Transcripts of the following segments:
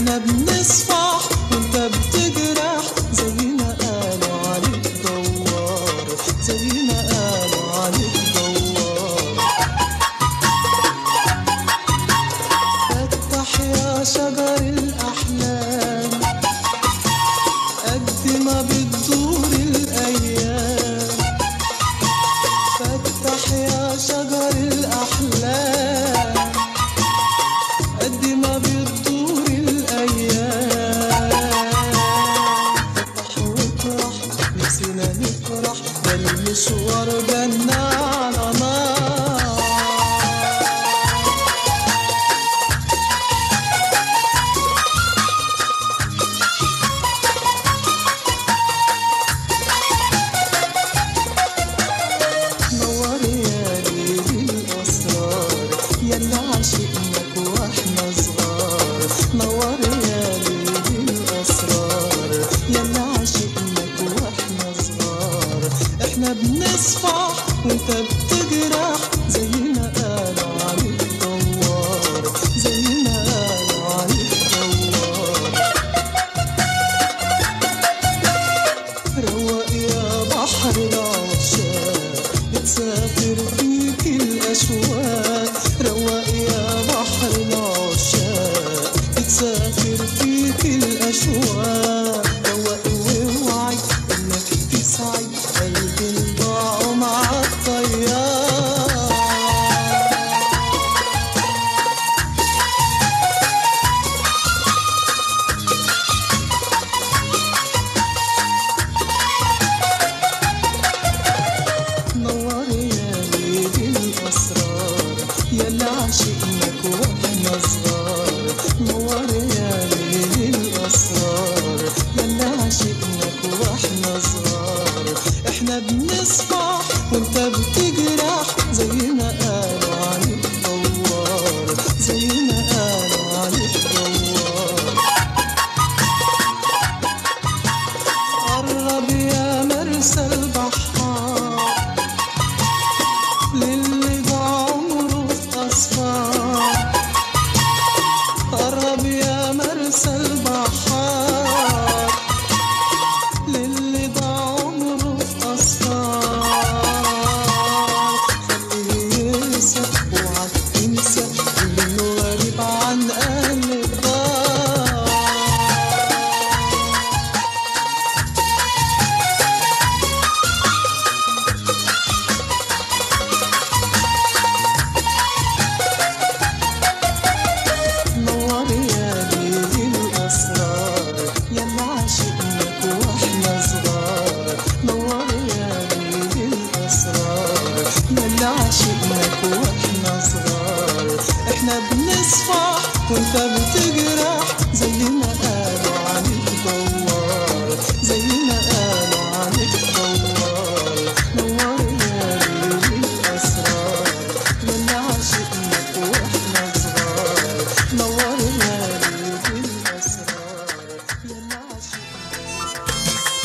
احنا بنصفح وانت بتجرح زي ما قالوا عليك دوار زي ما قالوا عليك دوار فتح يا شجر الأحلام قد ما بتدور الأيام فتح يا شجر الأحلام قد ما بتدور الأيام فتح واطرح نفسنا نفرح ده المشوار جنة على نار نور يا ليل الأسرار يلا عشقناك واحنا صغار نور يا ليل الأسرار يلا عشقناك واحنا صغار احنا بنصفح وانت بتجرح زي ما قالوا عليك دوار زي ما قالوا عليك دوار روق يا بحر العشاق بتسافر فيك الأشواق روق يا بحر العشاق بتسافر فيك الأشواق روق واوعي إنك تسعد قلبي ضاع مع الطيار نور يا ليل الأسرار يلا عشقناك واحنا صغار نور يا ليل الأسرار يلا عشقناك واحنا صغار احنا بنصفح وانت بتجرح زي ما قالوا عليك دوار زي ما قالوا عليك دوار قرب يا مرسى البحار للي ضاع عمره في أصفار قرب يا مرسى البحار للي ضاع عمره في أصفار خليه ينسى اوعى تنسى إنه غريب عن أهل الدار نور يا ليل الأسرار يلا عشقناك واحنا صغار نور يا ليل الأسرار يلا عشقناك واحنا صغار احنا بنصفح وانت بتجرح زي ما قالوا عليك دوار زي ما قالوا عليك دوار نور يا ليل الأسرار يلا عشقناك واحنا صغار نور يا ليل الأسرار يلا عشقناك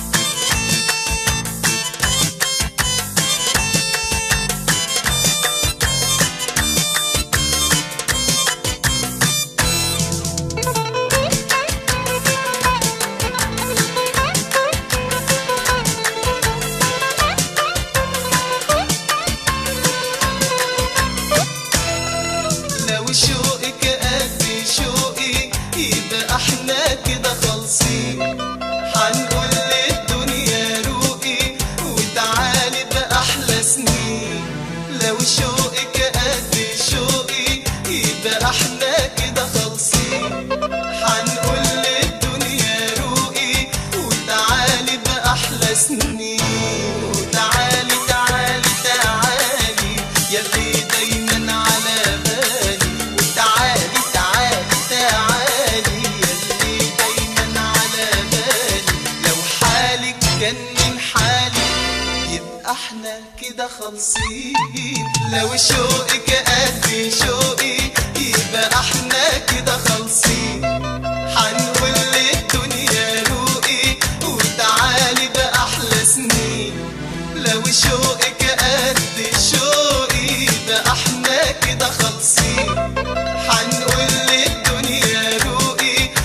لو شوقك قد شوقي يبقى احنا كده خالصين هنقول للدنيا روقي وتعالي بأحلى سنين لو شوقك قد شوقي يبقى احنا كده خالصين هنقول للدنيا روقي وتعالي بأحلى سنين وتعالي تعالي تعالي يلي دايما على بالي وتعالي تعالي تعالي يلي دايما على بالي لو حالك كان من حالي يبقى احنا كده خالصين لو شوقك قد شوقي يبقى احنا كده خالصين هنقول للدنيا روقي وتعالي بأحلى سنين لو شوقك قد شوقي ده احنا كده خالصين هنقول للدنيا روقي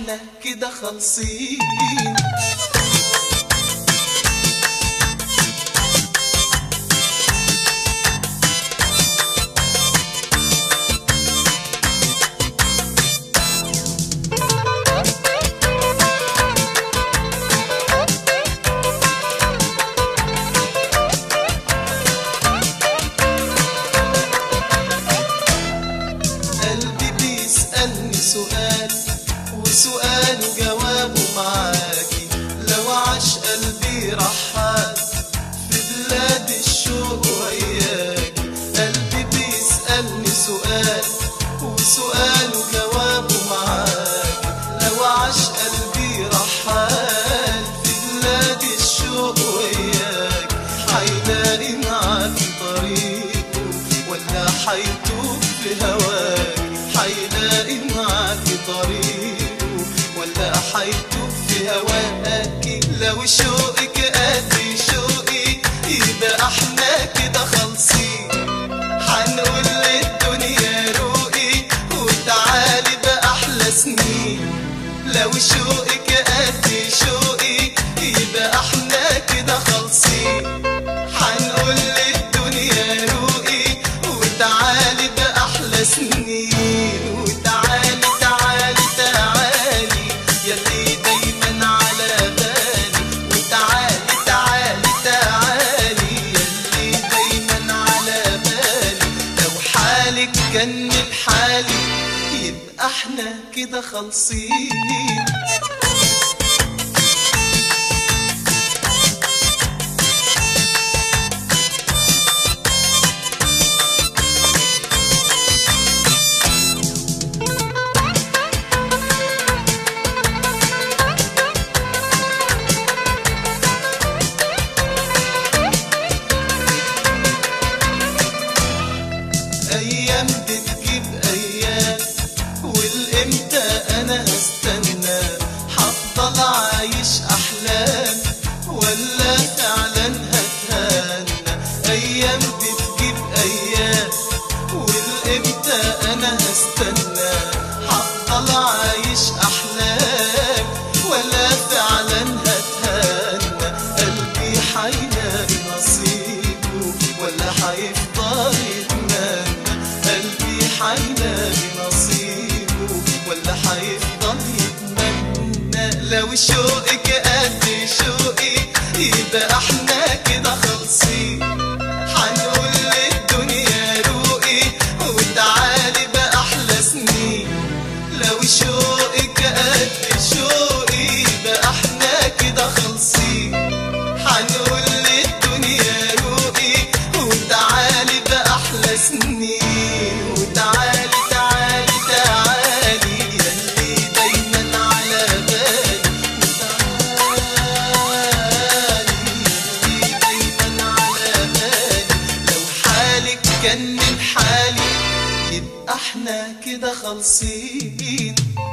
احنا كده خالصين قلبي بيسألني سؤال وسؤاله جوابه معاكي لو عاش قلبي رحال في بلاد الشوق وياكي قلبي بيسألني سؤال وسؤاله جوابه معاكي لو عاش قلبي رحال في بلاد الشوق وياكي حيلاقي معاكي طريقه ولا حيتوب في هواك حيلاقي معاكي طريقه ولا حيتوب في هواك لو شوقك قد شوقي يبقى احنا كده خالصين حنقول للدنيا روقي وتعالي بأحلى سنين لو شوقك قد شوقي يبقى احنا كده خالصين حنقول للدنيا روقي وتعالي بأحلى سنين وتعالي تعالي تعالي يلي دايما على بالي وتعالي تعالي تعالي يلي دايما على بالي لو حالك كان بحالي يبقى احنا كده خالصين ايام بتجيب ايام والامتى انا هستنى هفضل عايش احلام ولا فعلا هتهنى ايام بتجيب ايام والامتى انا هستنى هفضل عايش احلام ولا فعلا هتهنى قلبي حيلاقي نصيبه ولا حيفضل يتمنى قلبي حيلاقي نصيبه ولا حيفضل يتمنى لو شوقك قد شوقي يبقى احنا كده خالصين حنقول للدنيا روقي وتعالي بأحلى سنين لو شوقك قد شوقي يبقى احنا كده خالصين حنقول للدنيا روقي وتعالي بأحلى سنين وتعالي تعالي تعالي يلي دايما على بالي وتعالي يلي دايما على بالي لو حالك كان من حالي يبقى احنا كده خالصين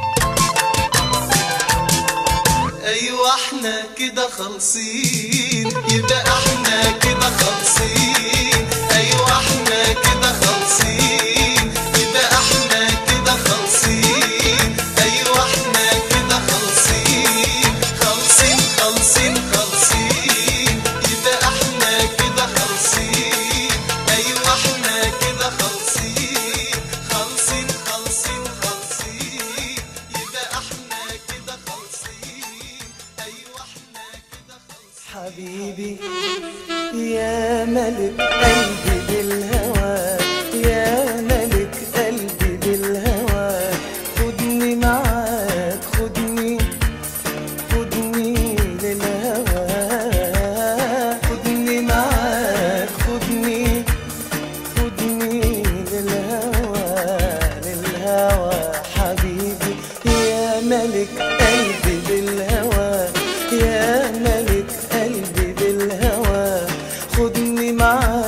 ايوه احنا كده خالصين يبقى احنا كده خالصين ايوه احنا كده خالصين يبقى احنا كده خالصين ايوه احنا كده خالصين خالصين خالصين خالصين يبقى احنا كده خالصين ايوه احنا كده خالصين خالصين خالصين خالصين يبقى احنا كده خالصين ايوه احنا كده خالصين حبيبي يا ملك قلبي بالهوى يا ملك قلبي بالهوى خدني معاك خدني خدني للهوى خدني معاك خدني خدني للهوى للهوى حبيبي يا ملك قلبي بالهوى يا ملك قلبي بالهوى خدني معاك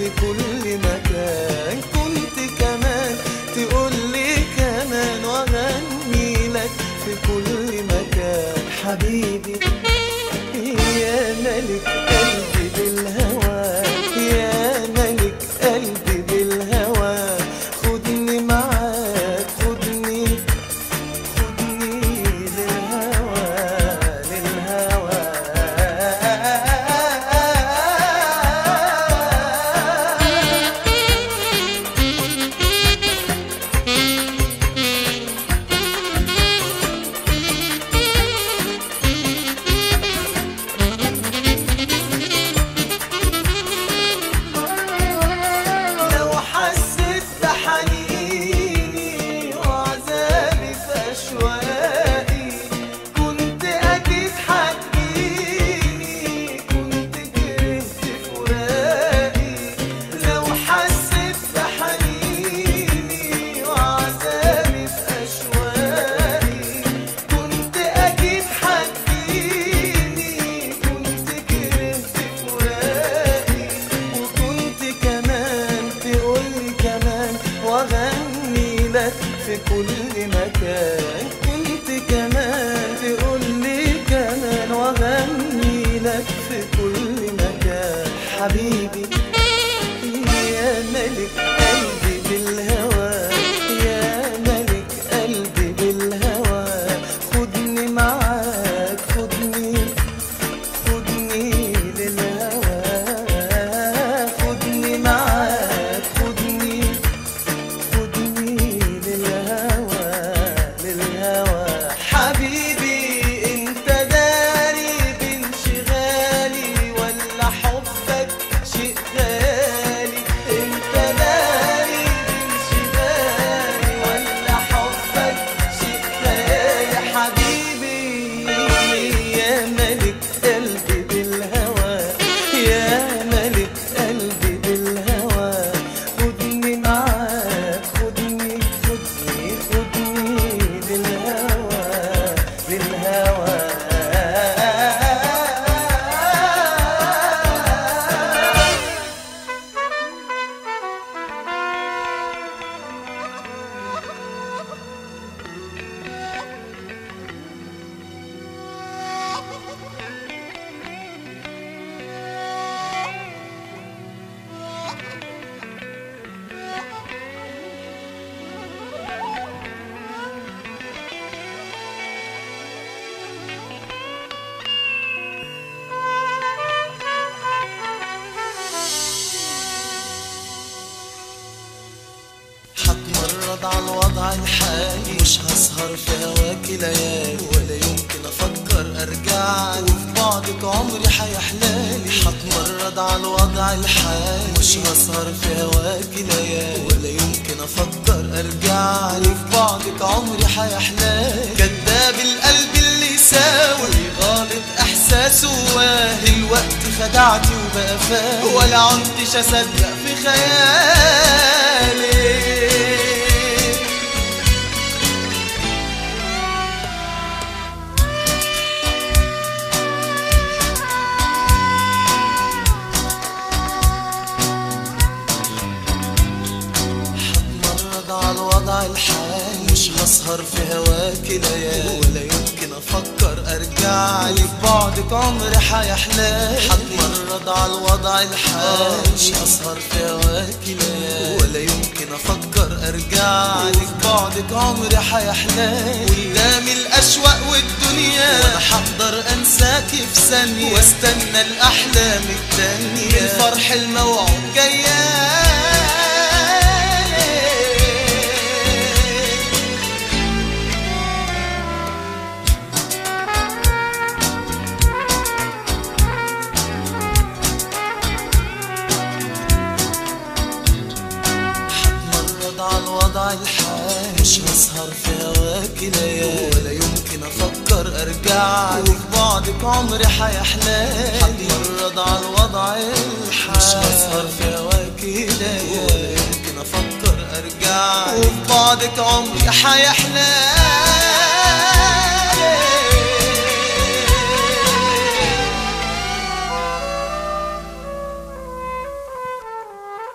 في كل مكان كنت كمان تقول لي كمان واغني لك في كل مكان حبيبي يا ملك قلبي بالهوى يا ملك قلبي بالهوى خدني معاك خدني خدني للهوى للهوى لو حسيت بحنيني وعذابي في أشواقي كنت أكيد هتجيني كنت كرهت فراقي لو حسيت بحنيني وعذابي في أشواقي كنت أكيد هتجيني كنت كرهت فراقي وكنت كمان تقولي كمان واغني لك في كل مكان كنت كمان تقولي كمان واغني لك في كل مكان حبيبي يا ملك قلبي بالهوى يا ملك قلبي بالهوى خدني معاك خدني خدني للهوى خدني معاك خدني خدني للهوى للهوى حبيبي انت داري بانشغالي ولا حبك شيء غالي انت داري بانشغالي ولا حبك شيء غالي حبيبي يا ملك قلبي بالهوى يا ملك قلبي بالهوى خدني معاك خدني خدني خدني للهوى للهوى هتمرد على الوضع الحالي مش هسهر في هواكي ليالي ولا يمكن افكر ارجع وفي بعدك عمري هيحلالي هتمرد على الوضع الحالي مش هسهر في هواكي ليالي ولا يمكن افكر ارجع وفي بعدك عمري هيحلالي كداب القلب اللي يساوي غالط احساسه واهي الوقت خدعتي وبقى فاهم ولا عنتش اصدق في خيالي هتمرد على الوضع الحالي مش هسهر في هواكي ليالي ولا يمكن افكر ارجع لك بعدك عمري هيحلالي هتمرد على الوضع الحالي مش هسهر في هواكي ليالي ولا يمكن افكر ارجع لك بعدك عمري هيحلالي قدامي الاشواق والدنيا وانا هقدر انساكي في ثانيه واستنى الاحلام التانيه من فرح الموعود جايه هتمرد على الوضع الحالي مش هسهر في هواكي ليالي ولا يمكن افكر ارجع لك بعدك عمري هيحلالي هتمرد على الوضع الحالي مش هسهر في هواكي ليالي ولا يمكن افكر ارجع لك بعدك عمري هيحلالي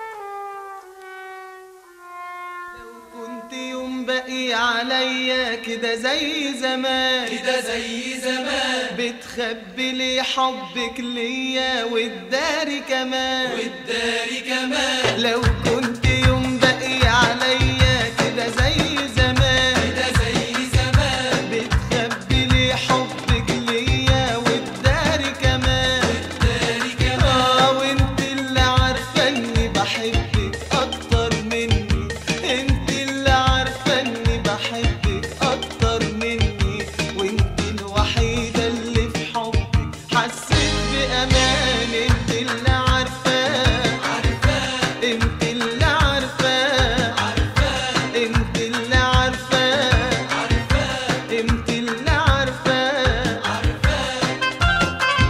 كده زي زمان كده زي زمان بتخبي لي حبك ليا والداري كمان والداري كمان لو كنت يوم باقي عليا كده زي زمان كده زي زمان بتخبي لي حبك ليا والداري كمان والداري كمان اه وانت اللي عارفه اني بحبك اكتر مني انت اللي عارفه اني بحبك اكتر مني وانت الوحيده اللي في حبك حسيت بامان انت اللي عارفاه عارفاه انت اللي عارفاه عارفاه انت اللي عارفاه عارفاه انت اللي عارفاه عارفاه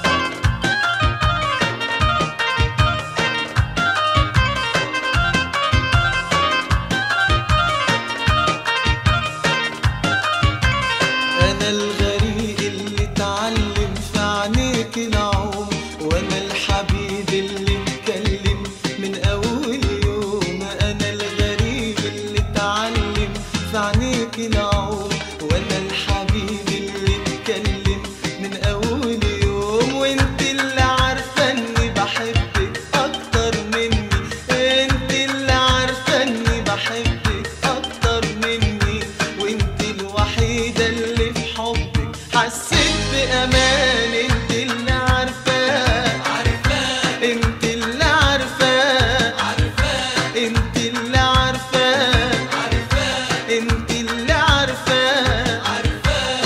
انا الغريق اللي اتعلم في عينيك العوم وانا الحبيب اللي اتكلم من اول يوم انا الغريب اللي اتعلم في عينيك العوم وانا الحبيب اللي اتكلم من اول يوم وانت اللي عارفه اني بحبك اكتر مني انت اللي عارفه اني بحبك اكتر مني وانت الوحيده اللي في حبك حسيت بامان انت اللي عارفاه عارفاه انت اللي عارفاه عارفاه انت اللي عارفاه عارفاه انت اللي عارفاه عارفاه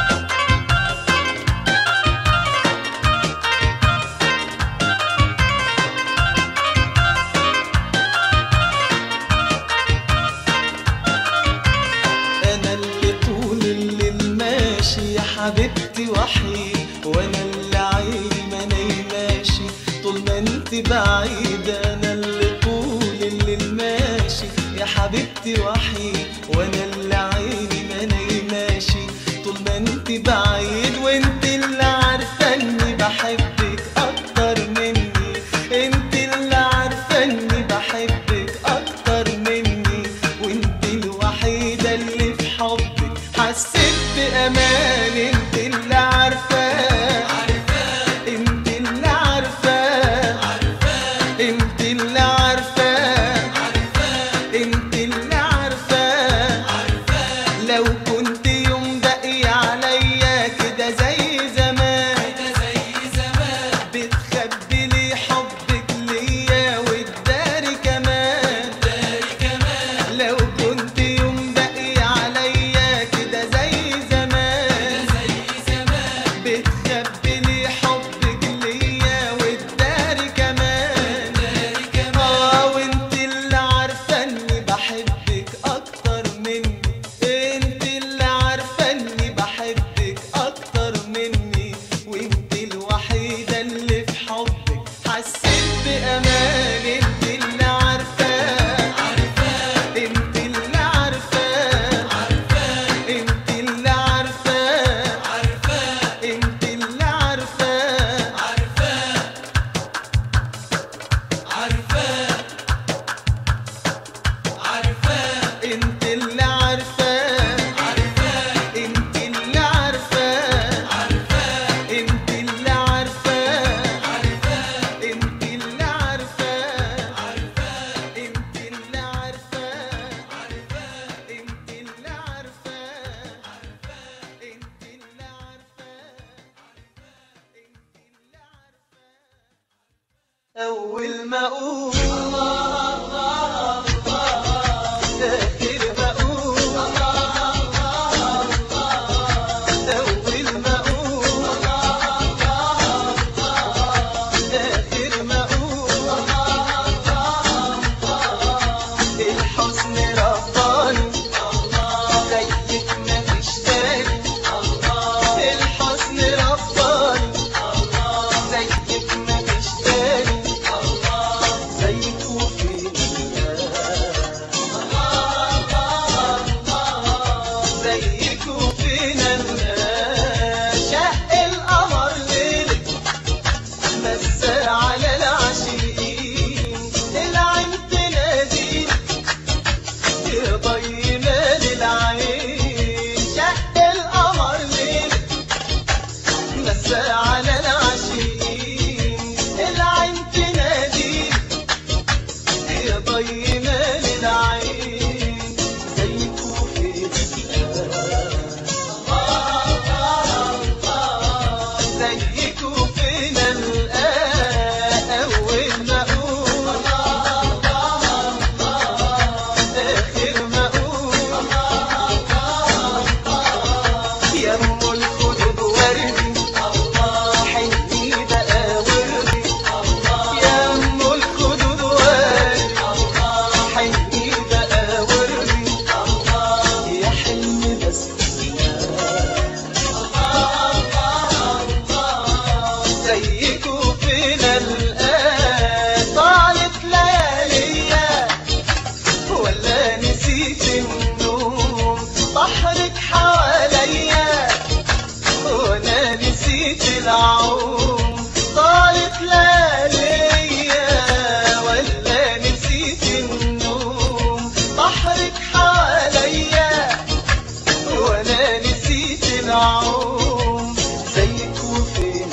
انا اللي طول الليل ماشي يا حبيبتي وحيد وانا اللي عيني ما نايماشي طول ما انت بعيد انا اللي طول الليل ماشي يا حبيبتي وحيد وانا اللي عيني ما نايماشي طول ما انت بعيد وانت اللي عارفه اني بحبك اكتر مني انت اللي عارفه اني بحبك اكتر مني وانت الوحيده اللي في حبك حسيت بامان انت اللي عارفاه عارفاه انت اللي عارفاه عارفاه انت اللي عارفاه عارفاه انت اللي عارفاه عارفاه لو كنت يوم باقي عليا كده زي زمان كده زي زمان بتخبي لي حبك ليا والداري كمان داري كمان لو كنت يوم باقي عليا كده زي زمان زي زمان بتخبي لي حبك ليا والداري كمان داري كمان اه وانت اللي عارفه اني بحبك اكتر مني انت اللي عارفه اني بحبك اكتر مني وانت الوحيده اللي في حبك حسيت بامان انت اللي عارفاه عارفاه انت اللي عارفاه عارفاه انت اللي عارفاه عارفاه انت اللي عارفاه عارفاه عارفاه عارفاه انت اللي عارفاه عارفاه انت اللي عارفاه عارفاه انت اللي عارفاه عارفاه انت اللي عارفاه عارفاه انت اللي عارفاه عارفاه انت اللي عارفاه انت اللي عارفاه انت اللي عارفاه اول ما اقول اخر ما اقول اول ما اقول اخر ما اقول الحزن رباني زيك مفيش تاني الحزن رباني زيك مفيش تاني زي نسيت العوم طالت لياليا ولا نسيت النوم بحرك حواليا ولا نسيت العوم زيك وفين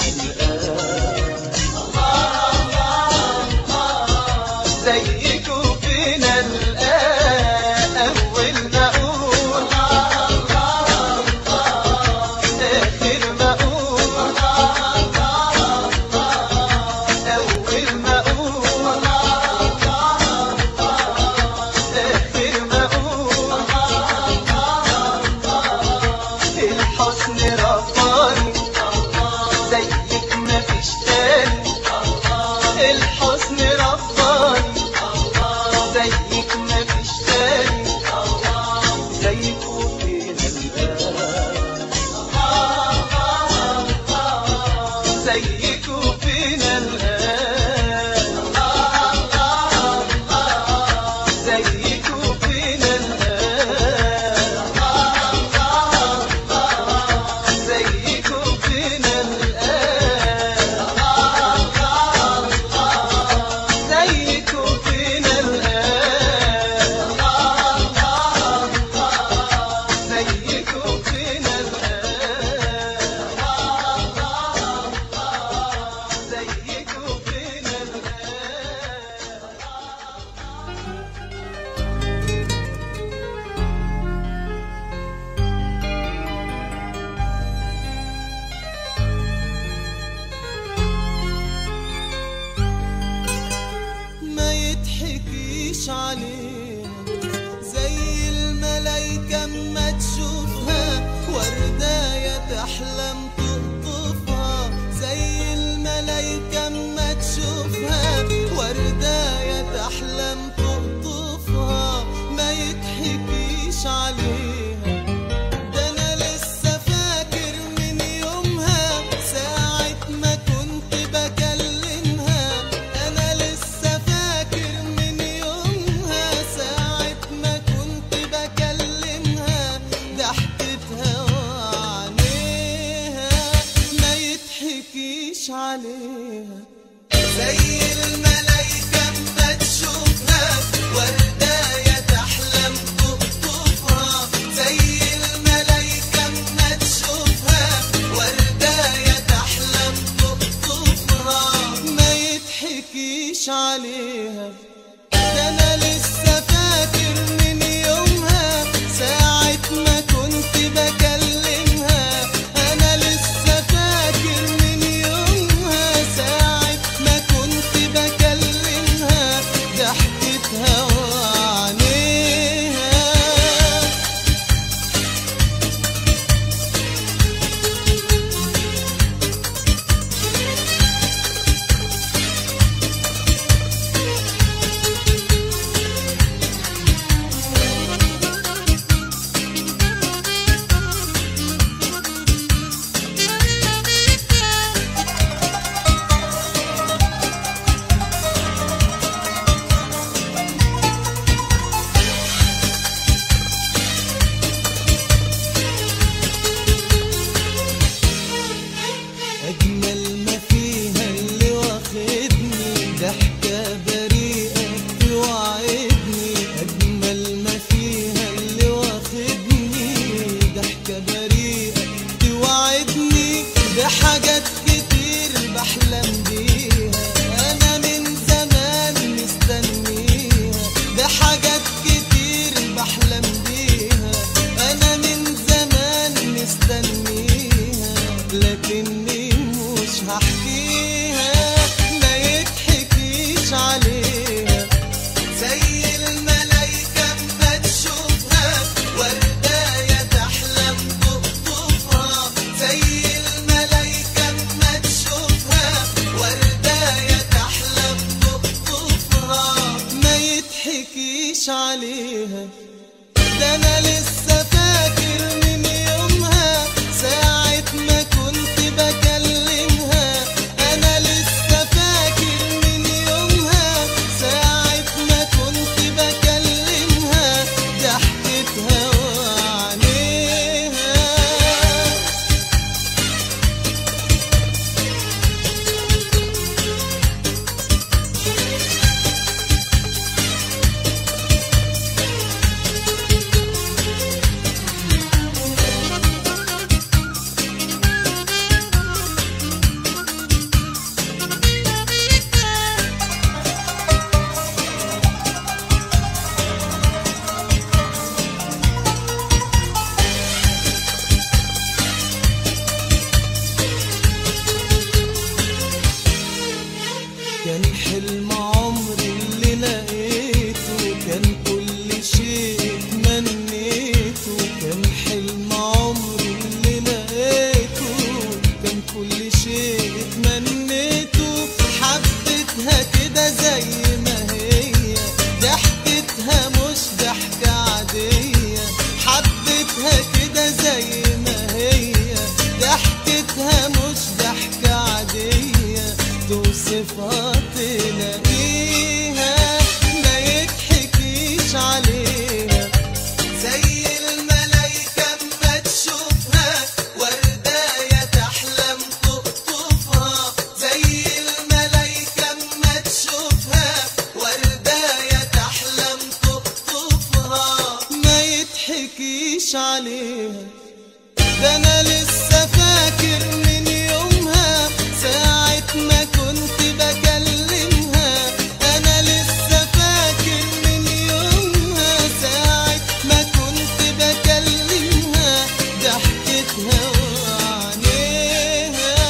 الآن زيك وفين الآن أول ما أقول آخر ما أقول أول ما أقول آخر ما أقول الحسن رفاني زيك مفيش تاني الحسن رفاني زيك مفيش تاني زيك وفين الآن زيك وفين الآن زيك وفين الآن زيك وفين الآن زيك وفين الآن زيك وفين الآن زيك وفين الآن ما يضحكيش علينا زي الملايكة اما تشوفها ورداية تحلم تقطفها زي الملايكة اما تشوفها ورداية تحلم تقطفها ما يضحكيش عليها ده انا لسه فاكر من يومها ساعة ما كنت بكلمها انا لسه فاكر من يومها ساعة ما كنت بكلمها ضحكتها وعينيها ما يضحكيش عليها زي الملايكة ما تشوفها ورداية تحلم تقطفها زي الملايكة ما تشوفها ورداية تحلم تقطفها ما يضحكيش عليها ده انا لسه فاكر من يومها ساعة ما كنت بكلمها انا لسه فاكر من يومها ساعة ما كنت بكلمها ضحكتها وعينيها أجمل ما فيها اللي واخدني ضحكة بريئة توعدني أجمل ما فيها اللي واخدني ضحكة بريئة توعدني بحاجات كتير بحلم بيها أنا من زمان مستنيها بحاجات كتير بحلم بيها أنا من زمان مستنيها لكني مش هحكيها ما يضحكيش عليها زي الملايكة ما تشوفها ورداية تحلم تقطفها زي الملايكة ما تشوفها ورداية تحلم تقطفها ما يضحكيش عليها ده انا لسه فاكر من يومها ساعة ما كنت بكلمها انا لسه فاكر من يومها ساعة ما كنت بكلمها ضحكتها وعينيها كل شيء اتمنيته حبيتها كده زي ما هي ضحكتها مش ضحكة عادية حبيتها كده زي ما هي ضحكتها مش ضحكة عادية توصفها تلاقيها ما يضحكيش عليها زي الملايكة اما تشوفها ورداية تحلم تقطفها زي الملايكة اما تشوفها ورداية تحلم تقطفها ما يضحكيش عليها ده انا لسه فاكر من يومها ساعة ما كنت بكلمها انا لسه فاكر من يومها ساعة ما كنت بكلمها ضحكتها وعينيها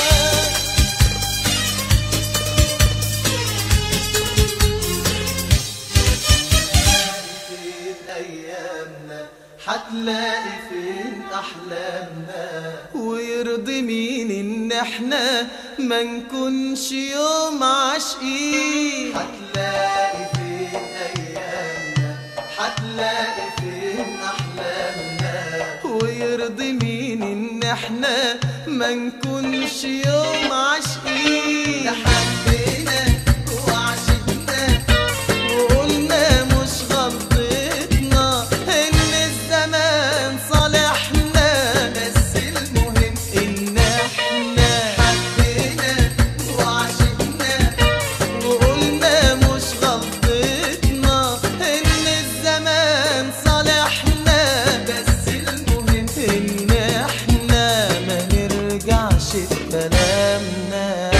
فين ايامنا هتلاقي فين احلامنا ويرضي مين ان احنا ما نكونش يوم عاشقين هتلاقي فين ايامنا هتلاقي فين احلامنا ويرضي مين ان احنا ما نكونش يوم عاشقين حبينا وعشقنا وقلنا مش غلطتنا ان الزمان صالحنا بس المهم ان احنا حبينا وعشقنا وقلنا مش غلطتنا ان الزمان صالحنا بس المهم ان احنا ما نرجعش في كلامنا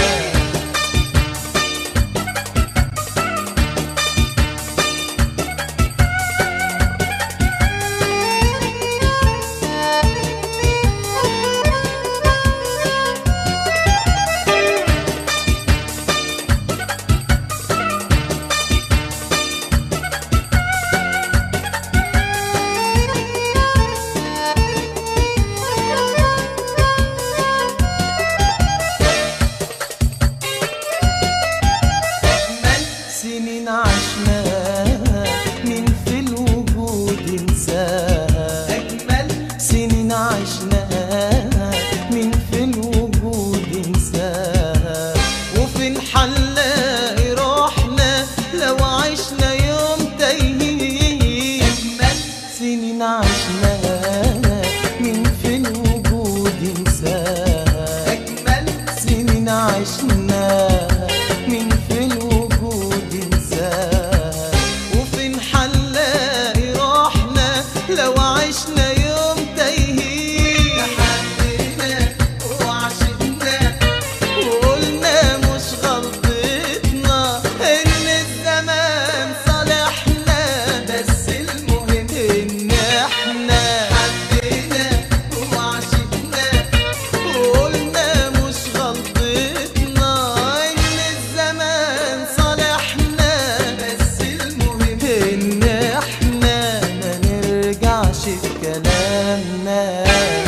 أجمل سنين عشناها من في الوجود انساها أجمل سنين عشناها من في الوجود انساها وفين حنلاقي روحنا لو عشنا يوم تايهين أجمل سنين عشناها من في الوجود انساها أجمل سنين عشناها من في الوجود انساها وفين حنلاقي روحنا لو عشنا يوم تايهين حبينا وعشقنا وقلنا مش غلطتنا ان الزمان صالحنا بس المهم ان احنا حبينا وعشقنا وقلنا مش غلطتنا ان الزمان صالحنا بس المهم ان احنا ما نرجعش في كلامنا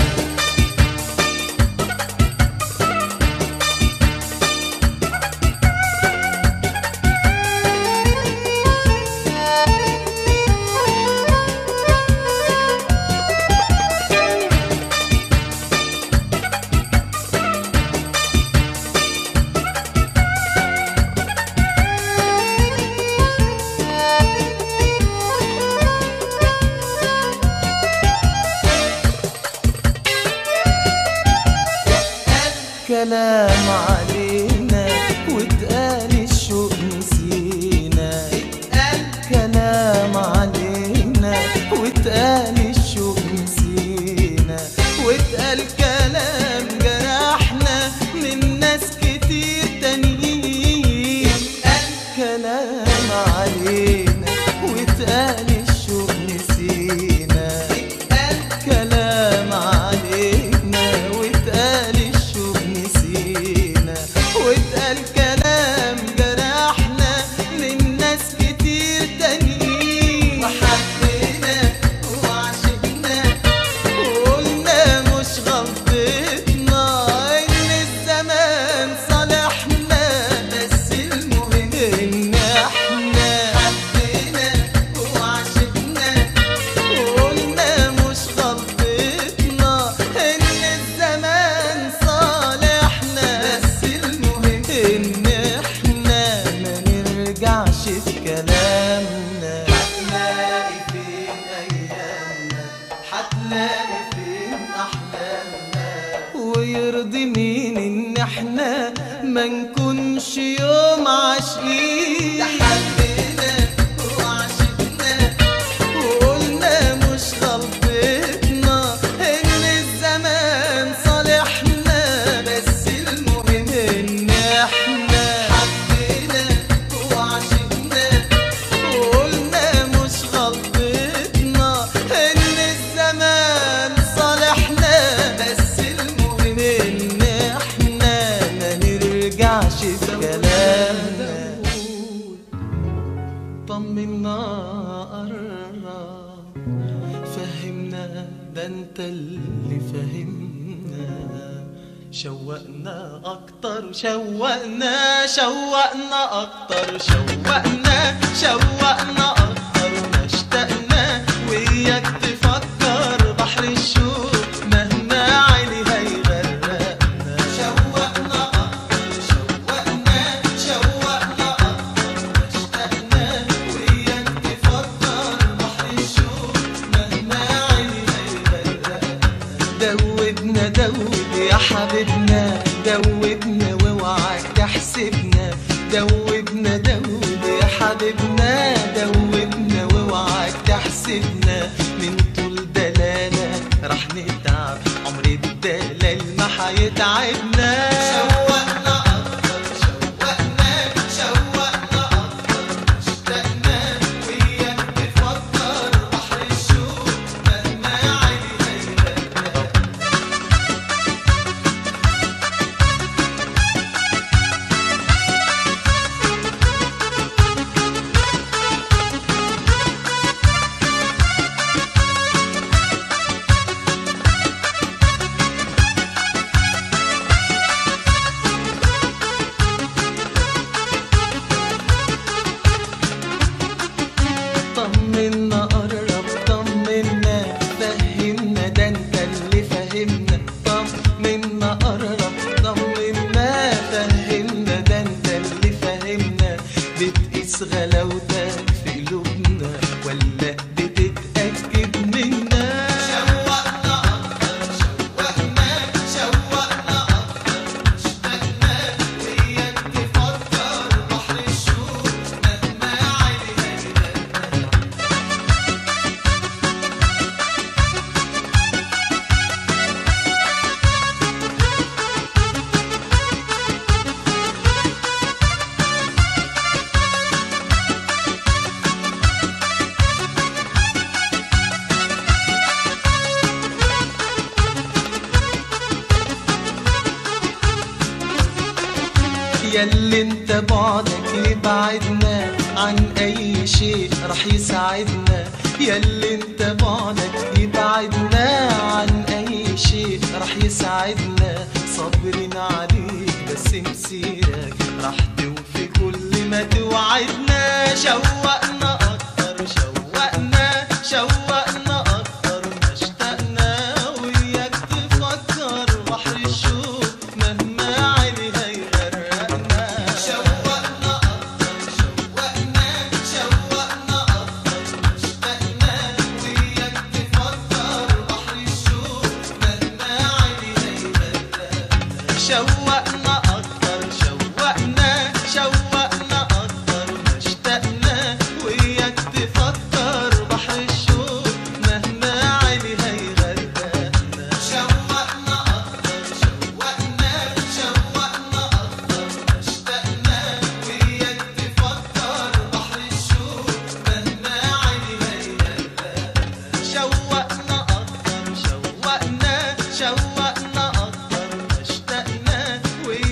كلام علينا واتقال الشوق نسينا اتقال كلام علينا واتقال الشوق نسينا واتقال كلام جرحنا من ناس كتير تانيين اتقال كلام علينا واتقال الشوق نسينا اتقال كلام علينا واتقال الشوق نسينا احنا ما نكونش يوم عاشقين حبينا وعشقنا وقلنا مش غلطتنا ان الزمان صالحنا بس المهم ان احنا حبينا وعشقنا وقلنا مش غلطتنا ان الزمان صالحنا بس المهم ان احنا ما نرجعش في كلامنا طمنا قرب فهمنا ده انت اللي فهمنا شوقنا اكتر شوقنا شوقنا اكتر شوقنا شوقنا اكتر ما اشتقنا وياك تفكر بحر الشوق مهما عالي هيغرقنا شوقنا اكتر شوقنا شوقنا اكتر ما اشتقنا وياك تفكر بحر الشوق مهما عالي هيغرقنا دوبنا دوب يا حبيبنا دوبنا واوعك تحسبنا دوبنا دوب يا حبيبنا دوبنا واوعك تحسبنا من طول دلالة راح نتعب عمر الدلال ما حيتعبنا شوقنا اكتر شوقنا شوقنا اكتر اشتقنا وياك تفكر بحر الشوق مهما عالي هيغرقنا طمنا قرب طمنا فهمنا ده انت اللي فهمنا طمنا قرب طمنا فهمنا ده انت اللي فهمنا بتقيس غلاوتك في قلوبنا ولا بتتأكد منا شوقنا أكتر شوقنا شوقنا أكتر اشتقنا وياك تفكر بحر الشوق مهما عالي هيغرقنا ياللي انت بعدك يبعدنا عن اي شيء رح يساعدنا ياللي انت بعدك يبعدنا عن اي شيء رح يساعدنا صابرين عليك بس مسيرك رح توفي كل ما توعدنا شوقنا اكتر شوقنا شوقنا اكتر ما اشتقنا وياك تفكر بحر الشوق مهما عالي هيغرقنا شوقنا اكتر شوقنا شوقنا اكتر ما اشتقنا وياك تفكر بحر الشوق مهما عالي هيغرقنا شوقنا اكتر شوقنا شوقنا اكتر ما اشتقنا وياك تفكر بحر الشوق مهما عالي هيغرقنا شوقنا اكتر شوقنا شوقنا اكتر ما اشتقنا وياك تفكر بحر الشوق مهما عالي هيغرقنا شوقنا اكتر شوقنا شوقنا اكتر ما اشتقنا وياك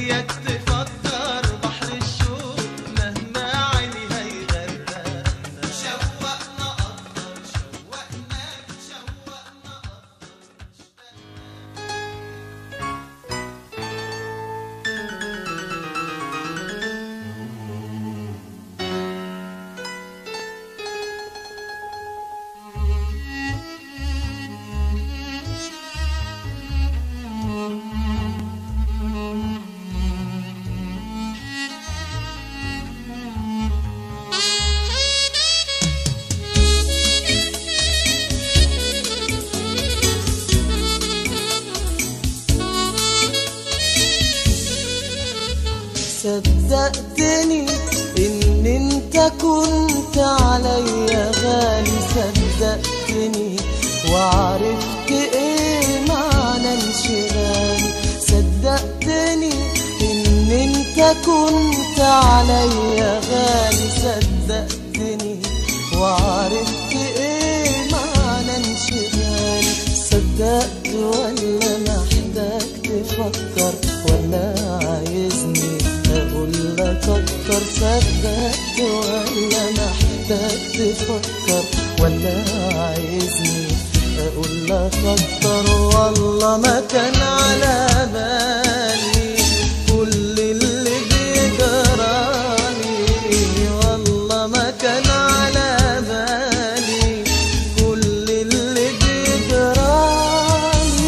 صدقتني ان انت كنت عليا غالي صدقتني وعرفت ايه معنى انشغالي صدقتني ان انت كنت عليا غالي صدقتني وعرفت ايه معنى انشغالي صدقت ولا محتاج تفكر ولا عايزني اقول لك اكتر صدقت ولا محتاج تفكر ولا عايزني اقول لك اكتر والله ما كان على بالي كل اللي بيجرالي والله ما كان على بالي كل اللي بيجرالي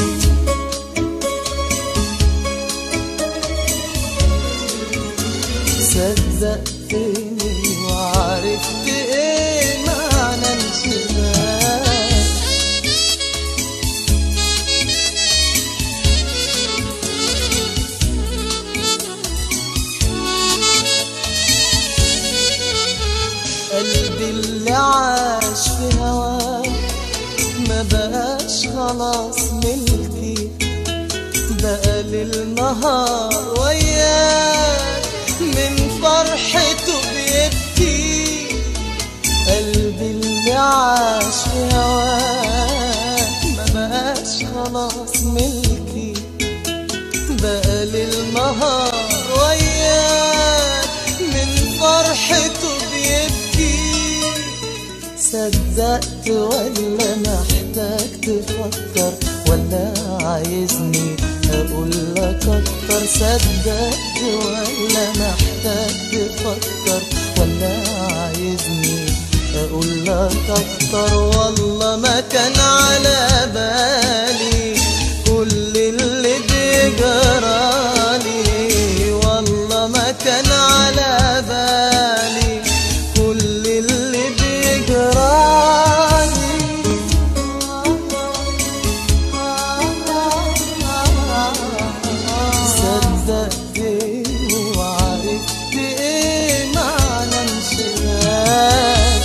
صدقتني وعرفت ايه معنى انشغال قلبي اللي عاش في هواك ما بقاش خلاص ملكي بقى للنهار وياك من فرحته بيبكي قلبي اللي عاش في هواك ما بقاش خلاص ملكي بقى للنهار وياك من فرحته بيبكي صدقت ولا محتاج تفكر ولا عايزني اقول لك اكتر صدقت ولا محتاج تفكر ولا عايزني اقول لك اكتر والله ما كان على بالي كل اللي بيجرالي والله ما كان على بالي كل اللي بيجرالي صدقتني وعرفت ايه معنى انشغال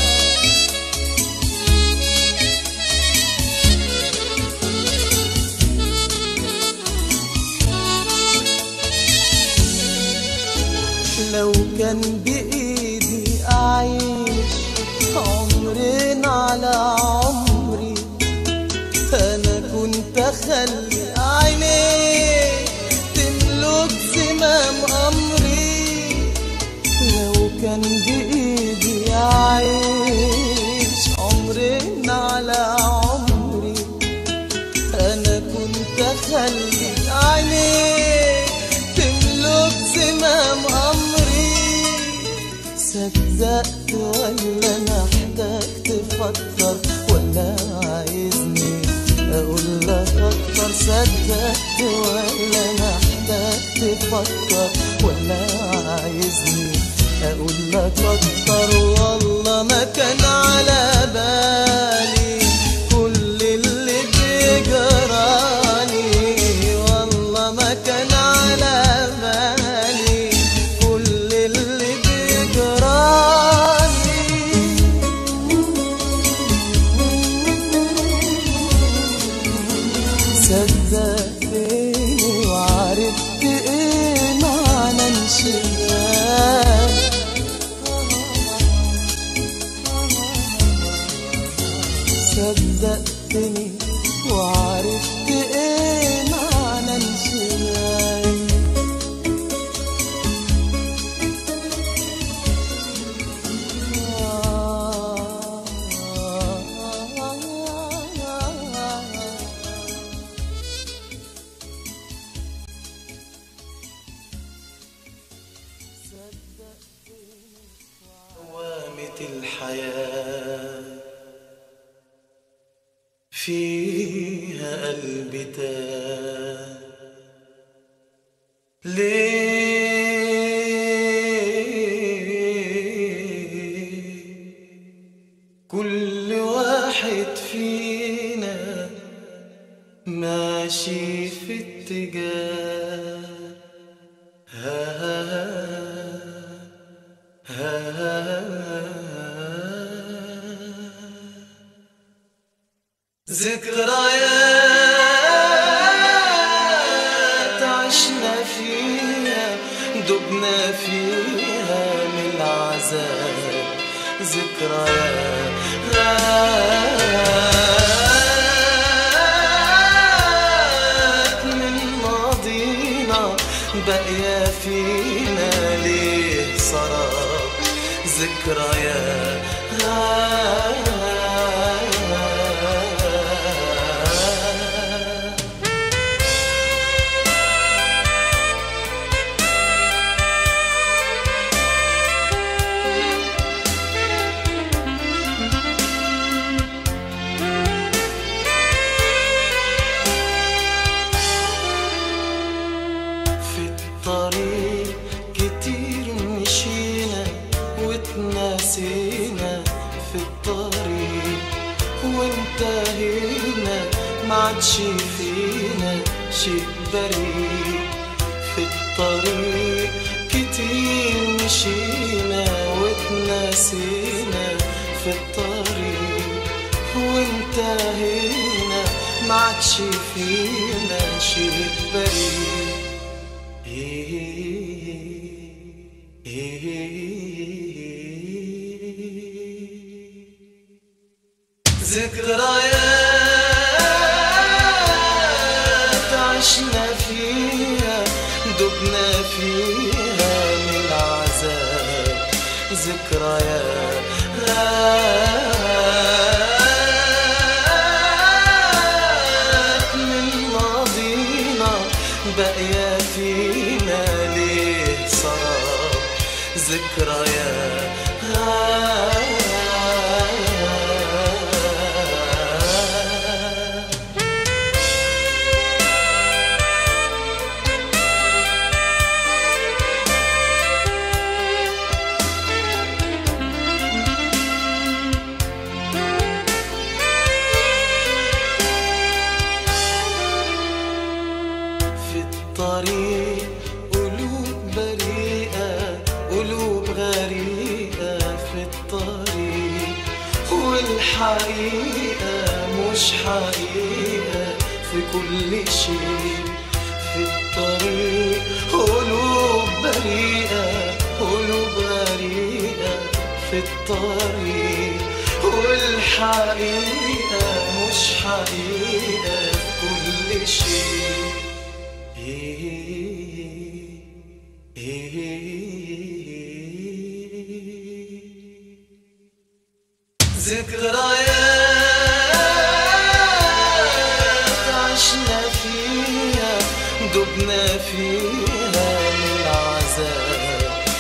لو كان بإيدي أعيش عمرين على عمري أنا كنت أخلي عينيك تملك زمام أمري لو كان بإيدي أعيش عمرين على عمري أنا كنت أخلي عينيك تملك زمام أمري صدقت ولا محتاج تفكر ولا عايزني أقول لك أكتر صدقت ولا محتاج تفكر ولا عايزني أقول لك أكتر والله ما كان على بالي كل اللي بيجرالي والله ما كان على بالي كل اللي بيجرالي صدقتني وعرفت ايه معنى انشغال صدقتني وعرفت ايه معنى انشغال دوامة الحياة فيها قلبي تاه ليه كل واحد فينا ماشي في اتجاه ها ذكريات عشنا فيها دبنا فيها من العذاب ذكريات من ماضينا باقية فينا ليه سراب ذكريات في الطريق كتير مشينا واتناسينا في الطريق وانتهينا معادش فينا شيء بريء في الطريق كتير مشينا واتناسينا في الطريق وانتهينا معادش فينا شيء بريء ذكريات عشنا فيها دبنا فيها من العذاب ذكريات من ماضينا باقية فينا ليه سراب ذكريات في الطريق قلوب بريئة قلوب غريقة في الطريق والحقيقة مش حقيقة في كل شيء في الطريق قلوب بريئة قلوب غريقة في الطريق والحقيقة مش حقيقة في كل شيء ذكريات عشنا فيها دبنا فيها من العذاب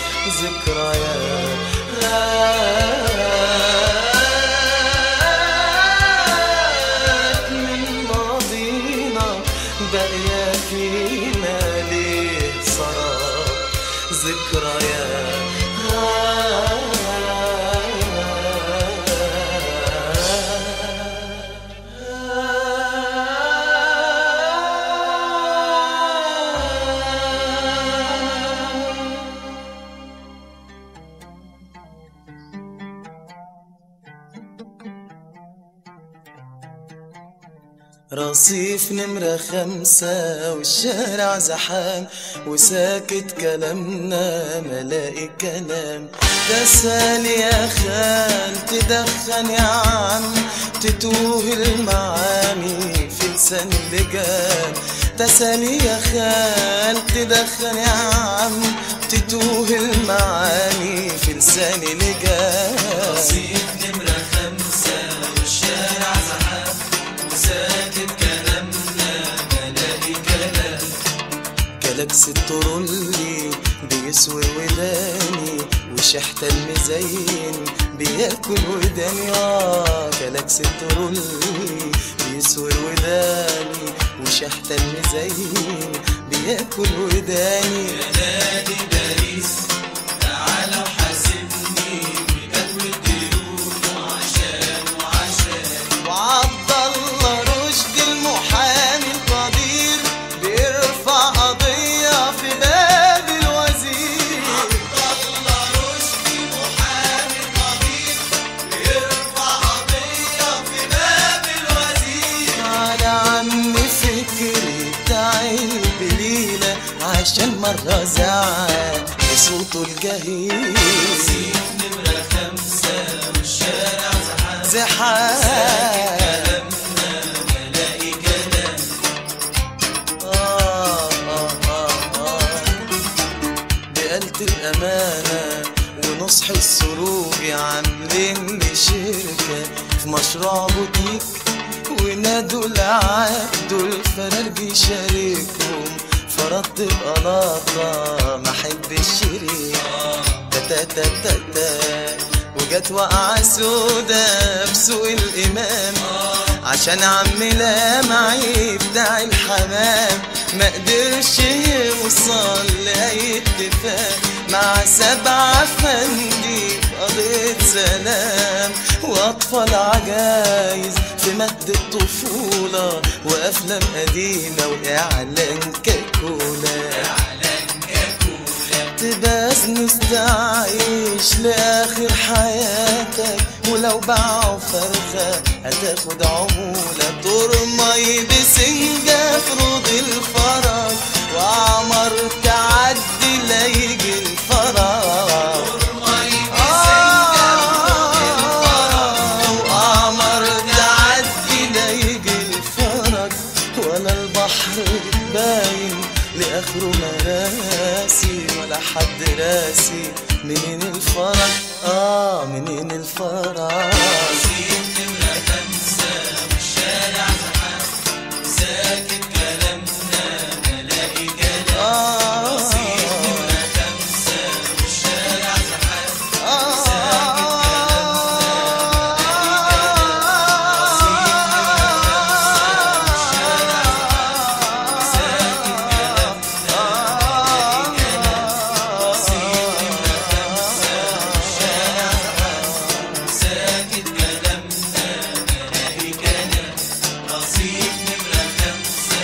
ذكريات من ماضينا باقية فينا ليه سراب ذكريات رصيف نمرة خمسة والشارع زحام وساكت كلامنا ملاقي كلام تسال يا خال تدخن يا عم تتوه المعاني في لسان اللجام تسال يا خال تدخن يا عم تتوه المعاني في لسان اللجام رصيف نمرة خمسة والشارع زحام وساكت كلامنا ملاقي كلام كلاكس الترولي بيسوي وداني وشحت المزين بياكل وداني اه كلاكس الترولي بيسوي وداني وشحت المزين بياكل وداني يا نادي باريس تعالى وحاسبني بجد الديون وعشان وعشان وعبد الله رشدي المحامي القدير بيرفع قضية في باب الوزير عبد الله رشدي محامي قدير بيرفع قضية في باب الوزير عشان مرة زعق بصوته الجهير نمرة خمسة والشارع زحام زحام ألاقي كلام آه آه آه آه بقلت الأمانة ونصح السروج عاملين لي شركة في مشروع بوتيك ونادوا العبد الفرارجي شاركهم فرضت القلاطة ما احب الشريك تا تا تا تا وجت وقعة سودا في سوق الإمام عشان عم لامعي بتاع الحمام ما قدرش يوصل لأي اتفاق مع سبعة فندي في قضية سلام وأطفال عجايز في مد الطفولة وأفلام قديمة وإعلان كاكولا تباس نستعيش لآخر حياتك ولو باعوا فرخة هتاخد عمولة ترمي بسنجة في روض الفرج وعمر تعدي لا يجي الفرج وعمر تعدي لا يجي الفرج ولا البحر باين لاخره مراسي ولا حد راسي منين الفرج اه منين الفرج نمرة خمسة والشارع زحام ساكت كلامنا ألاقي كلام آه نمرة خمسة والشارع زحام ساكت كلامنا ألاقي كلام رصيد نمرة خمسة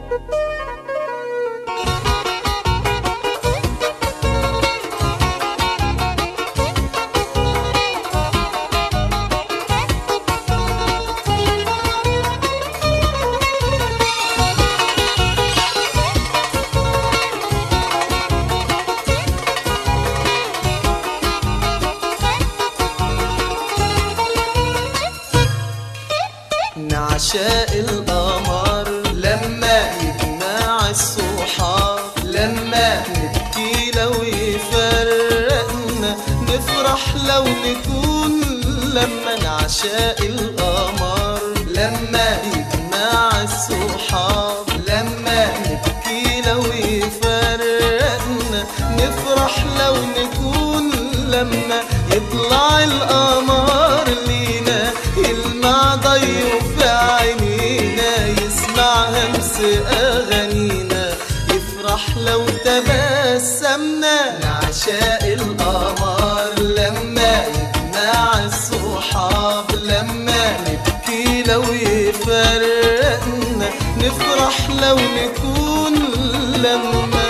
نعشاء القمر لما يجمع الصحاب لما نبكي لو يفرقنا نفرح لو نكون لما نعشاء القمر لما يجمع الصحاب لما نبكي لو يفرقنا نفرح لو نكون لما يطلع القمر لينا يلمع ضيه في عينينا يسمع همس اغانينا يفرح لو تبسمنا نعشاء القمر لما يجمع الصحاب لما نبكي لو يفرقنا نفرح لو نكون لما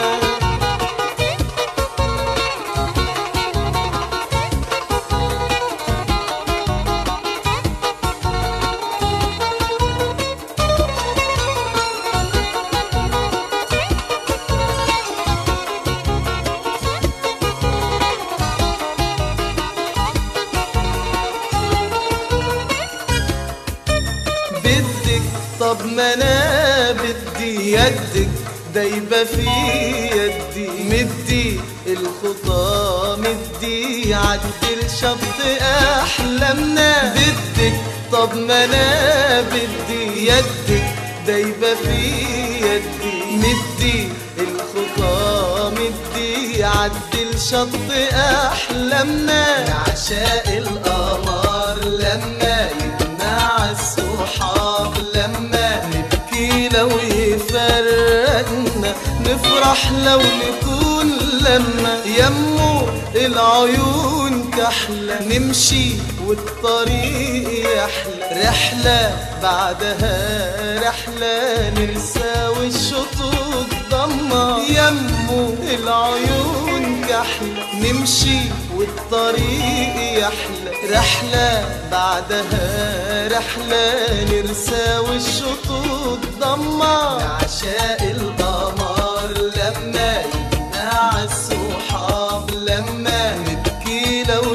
بدك طب ما انا بدي يدك دايبة في يدي مدي الخطى مدي عدل شط احلامنا بدك طب ما انا بدي يدك دايبة في يدي مدي الخطى مدي عدل شط احلامنا عشاء القمر لما يجمع الصحاب لما نبكي لو يفرقنا نفرح لو نكون لما يمو العيون كحلة نمشي والطريق يحلى رحلة بعدها رحلة ننسى والشطوط ضمة يمو العيون كحلة نمشي والطريق يحلى رحلة بعدها رحلة نرسى والشطوط ضمة عشاء القمر لما يجمع الصحاب لما نبكي لو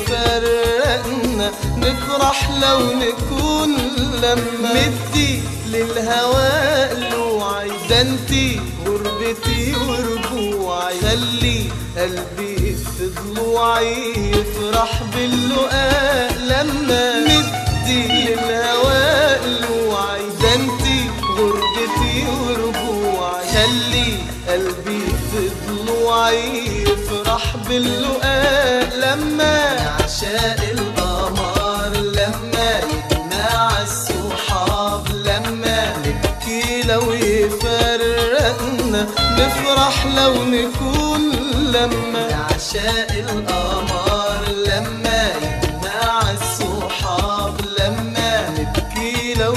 يفرقنا نفرح لو نكون لما مدي للهواء لوعي ده انتي غربتي ورجوعي خلي قلبي في ضلوعي يفرح باللقاء لما مدي للهواء لوعي ده انتي غربتي ورجوعي خلي قلبي في ضلوعي يفرح باللقاء لما عشاء القمر لما يجمع الصحاب لما نبكي لو يفرقنا نفرح لو نكون لما عشاء القمر لما يجمع الصحاب لما نبكي لو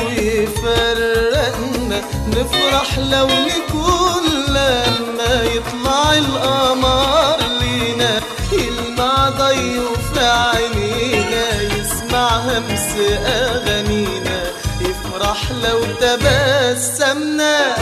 يفرقنا نفرح لو نكون لما يطلع القمر لينا يلمع ضيه في عينينا يسمع همس اغانينا يفرح لو تبسمنا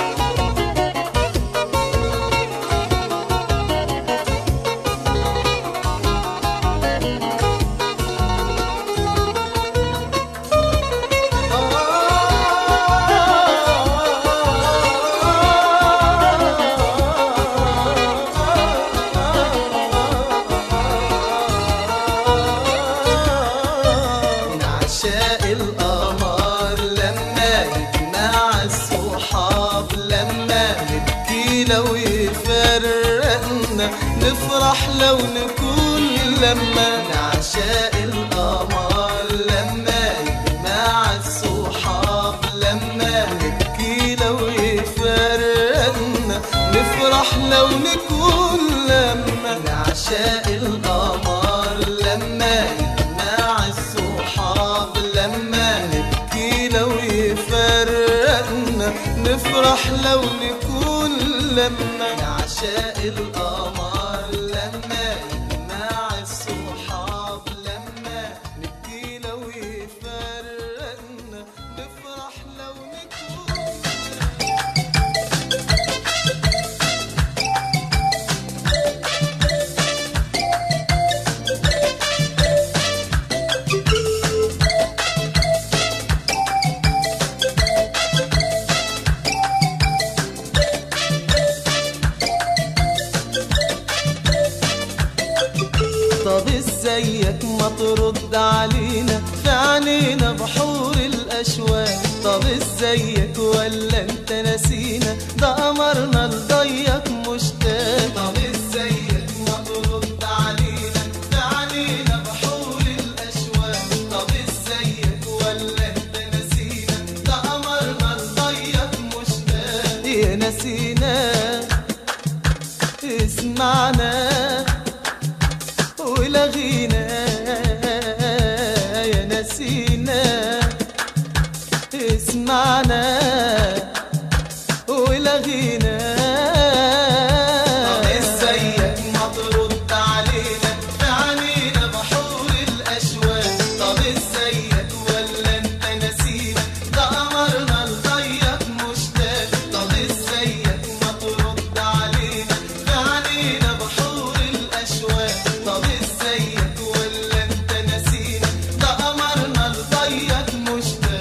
من عشاء القمر لما يجمع الصحاب لما نبكي لو يفرقنا نفرح لو نكون لما من عشاء القمر لما يجمع الصحاب لما نبكي لو يفرقنا نفرح لو نكون لما من عشاء القمر لما يجمع الصحاب لما نبكي لو يفرقنا بلدنا نفرح لو نكون لما عشاء القمر لما يجمع الصحاب لما نبكي لو يفرقنا نفرح لو نكون طب ازيك ما ترد علينا في عينينا بحور الاشواق طب ازيك ولا انت نسينا ده قمرنا لضيق مشتاق طب ازيك ما ترد علينا في عينينا بحور الاشواق طب ازيك ولا انت نسينا ده قمرنا لضيق مشتاق يا نسينا اسمعنا ولغينا يا نسينا اسمعنا ولغينا طب ازيك ما ترد علينا في عينينا بحور الاشواق طب ازيك ولا انت نسينا ده قمرنا لضيق مشتاق طب ازيك ما ترد علينا في عينينا بحور الاشواق طب ازيك ولا انت نسينا ده قمرنا لضيق مشتاق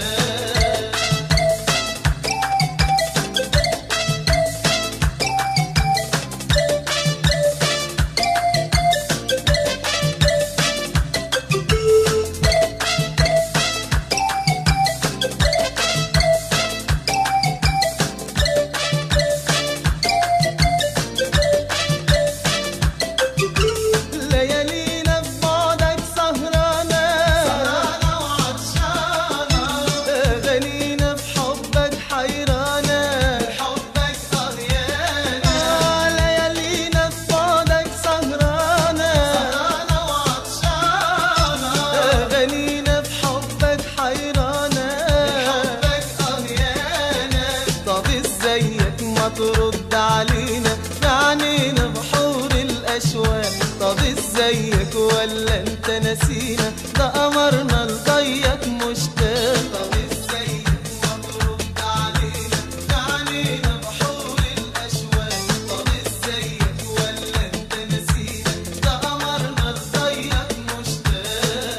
ليالينا في بعدك سهرانة سهرانة وعطشانة أغانينا في حبك حيرانة حبك طغيانة ليالينا في بعدك سهرانة سهرانة وعطشانة أغانينا في حبك حيرانة حبك طغيانة طب ازيك ما ترد علينا في عينينا بحور الاشواق طب ازيك ولا انت نسينا ده قمرنا لضيق مشتاق طب ازيك ما ترد علينا في عينينا بحور الاشواق طب ازيك ولا انت نسينا ده قمرنا لضيق مشتاق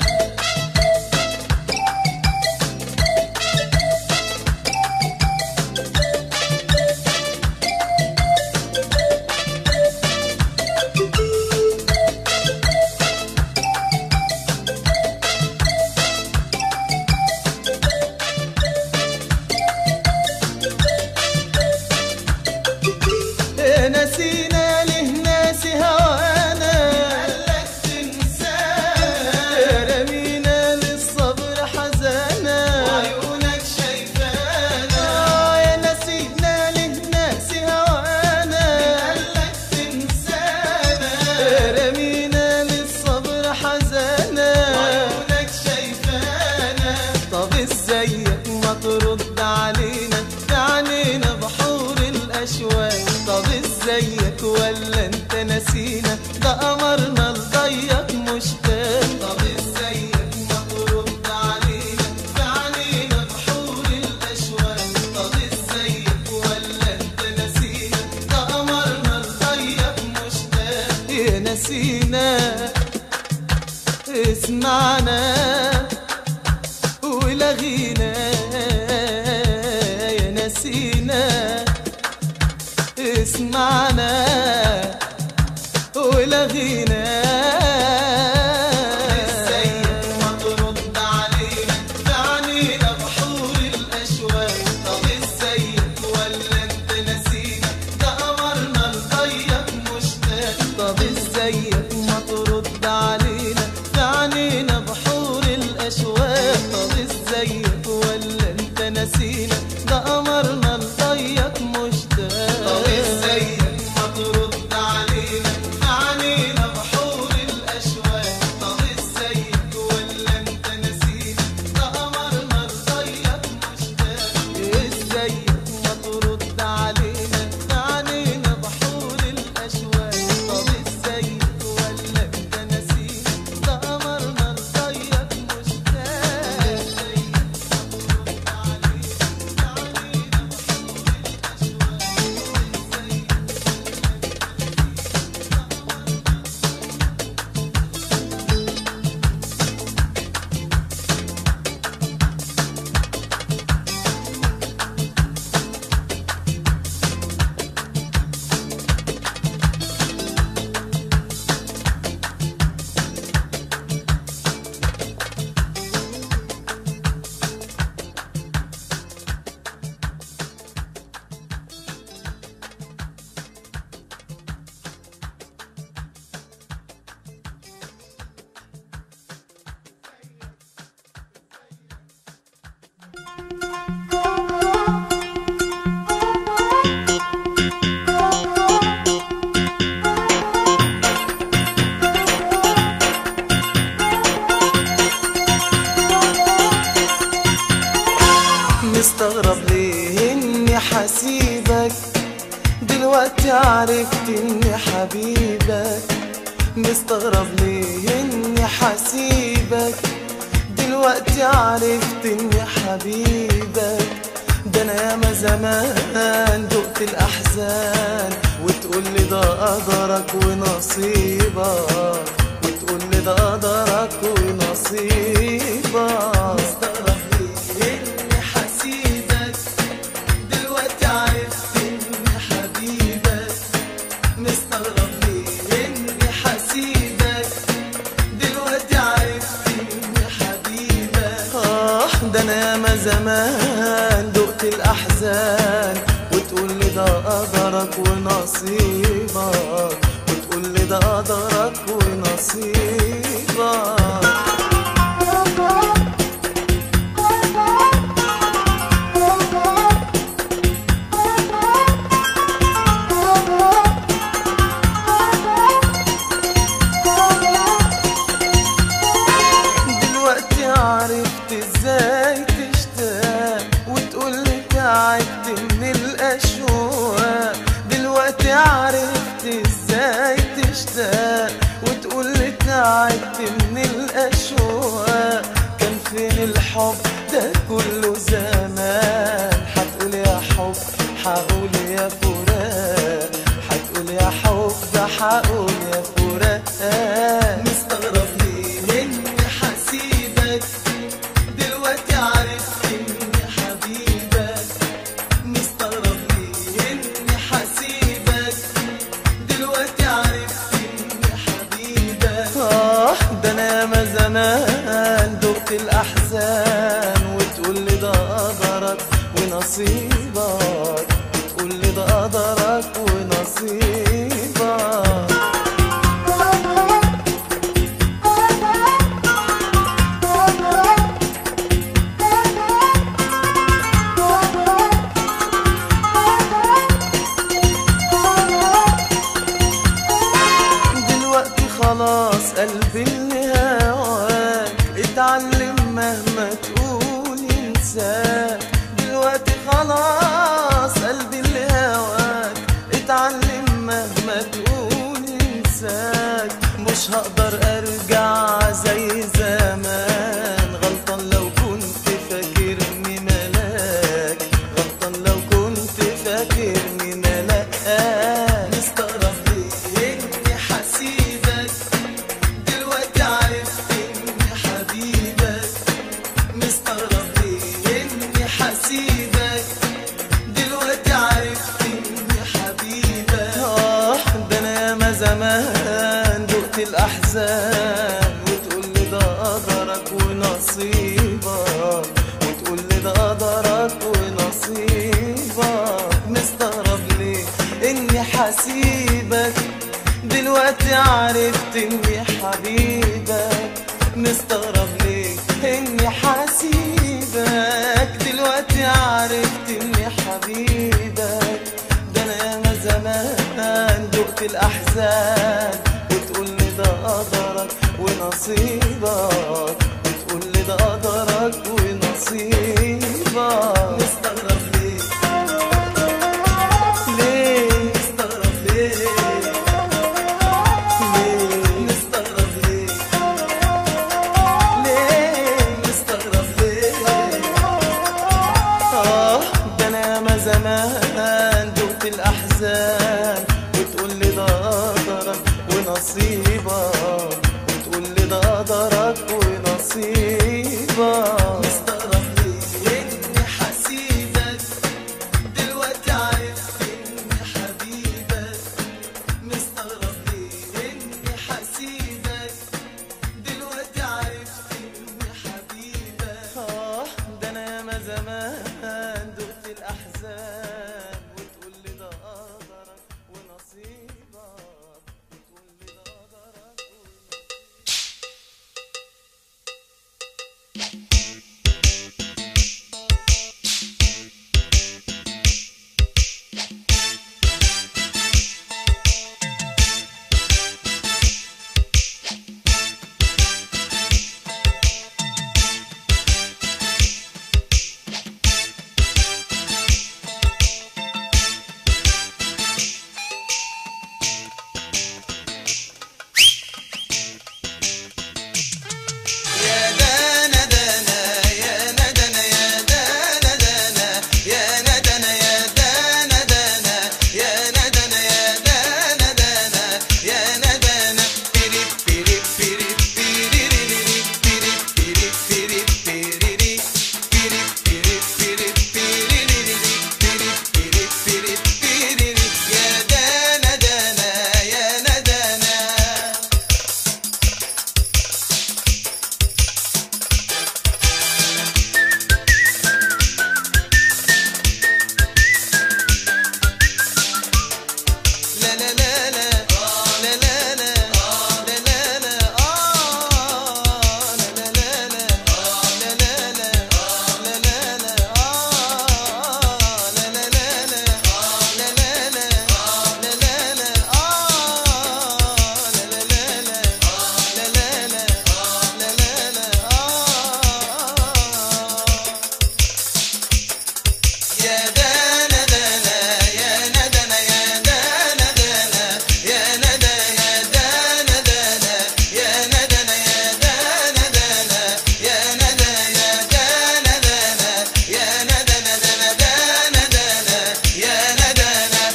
نسينا له ناس هوانا قالك تنسانا رمينا للصبر حزانا وعيونك شايفانا يا نسينا له ناس هوانا قالك تنسانا رمينا للصبر حزانا وعيونك شايفانا طب ازيك ما ترد علينا في عينينا بحور الاشواق طب ازيك ولا انت نسينا ده قمرنا لضيق مشتاق طب ازيك ما ترد علينا في عينينا بحور الاشواق طب ازيك ولا انت نسينا ده قمرنا لضيق مشتاق يا نسينا اسمعنا ولغينا يا نسينا اسمعنا ولغينا ازيك ما ترد علينا في عينينا بحور الاشواق طب ازيك ولا انت نسينا ده قمرنا لضيق مشتاق طب ازيك ما ترد علينا في عينينا بحور الاشواق طب ازيك ولا انت نسينا ده قمرنا لضيق مشتاق طب ازيك ما ترد علينا في عينينا بحور الاشواق طب ازيك ولا انت نسينا ده قمرنا لضيق مشتاق ازيك اني حسيبك دلوقتي عرفت اني حبيبك مستغرب ليه اني حسيبك دلوقتي عرفت اني حبيبك ده انا ياما زمان دقت الاحزان وتقول لي ده قدرك ونصيبك وتقول لي ده قدرك ونصيبك مستغرب ليه اني حسيبك دلوقتي عرفت اني حبيبك مستغرب ليه اني حسيبك دلوقتي عرفت اني حبيبك اه ده انا ياما زمان دقت الاحزان وتقول لي ده قدرك ونصيبك وتقول لي ده قدرك ونصيبك دلوقتي عرفت ازاي تشتاق وتقول لي تعبت من الاشواق دلوقتي عرفت ازاي تشتاق وتقول لي تعبت من الاشواق كان فين الحب ده كله زمان هتقول يا حب هقول يا فراق هتقول يا حب ده هقول يا فراق مستغرب ليه اني حسيبك دلوقتي عرفت اني حبيبك مستغرب ليه اني حسيبك دلوقتي عرفت اني حبيبك اه ده انا ياما زمان دقت الاحزان وتقول لي ده قدرك ونصيبك وتقول لي ده قدرك ونصيبك دلوقتي خلاص قلبي اللي هواك اتعلم مهما تقول ينساك دلوقتي خلاص قلبي اللي هواك اتعلم مهما تقول ينساك مش هقدر ارجع زي زمان غلطان لو كنت فاكرني ملاك غلطان لو كنت فاكرني ملاك مستغرب ليه اني حسيبك دلوقتي عرفت اني حبيبك مستغرب ليه اني حسيبك دلوقتي عرفت اني حبيبك اه ده انا ياما زمان دقت الاحزان وتقول لي ده قدرك ونصيبك وتقول لي ده قدرك ونصيبك مستغرب ليه اني حسيبك دلوقتي عرفت اني حبيبك مستغرب ليه اني حسيبك دلوقتي عرفت اني حبيبك ده انا ياما زمان دقت الاحزان وتقول لي ده قدرك ونصيبك وتقول لي ده قدرك ونصيبك مستغرب ليه ليه مستغرب ليه ليه مستغرب ليه ليه مستغرب ليه اه ده انا ياما زمان دقت الاحزان وتقول لي ده قدرك ونصيبك وتقول لي ده قدرك ونصيبك مستغرب ليه اني حسيبك دلوقتي عرفت اني حبيبك مستغرب ليه اني حسيبك دلوقتي عرفت اني حبيبك اه ده انا ياما زمان دقت الاحزان وتقول لي ده قدرك ونصيبك وتقول لي ده قدرك ونصيبك يا دانا دانا يا ندنا يا دانا دانا يا ندنا دانا دانا يا ندنا يا دانا دانا يا ندنا يا دانا دانا يا ندنا دانا دانا دانا يا ندنا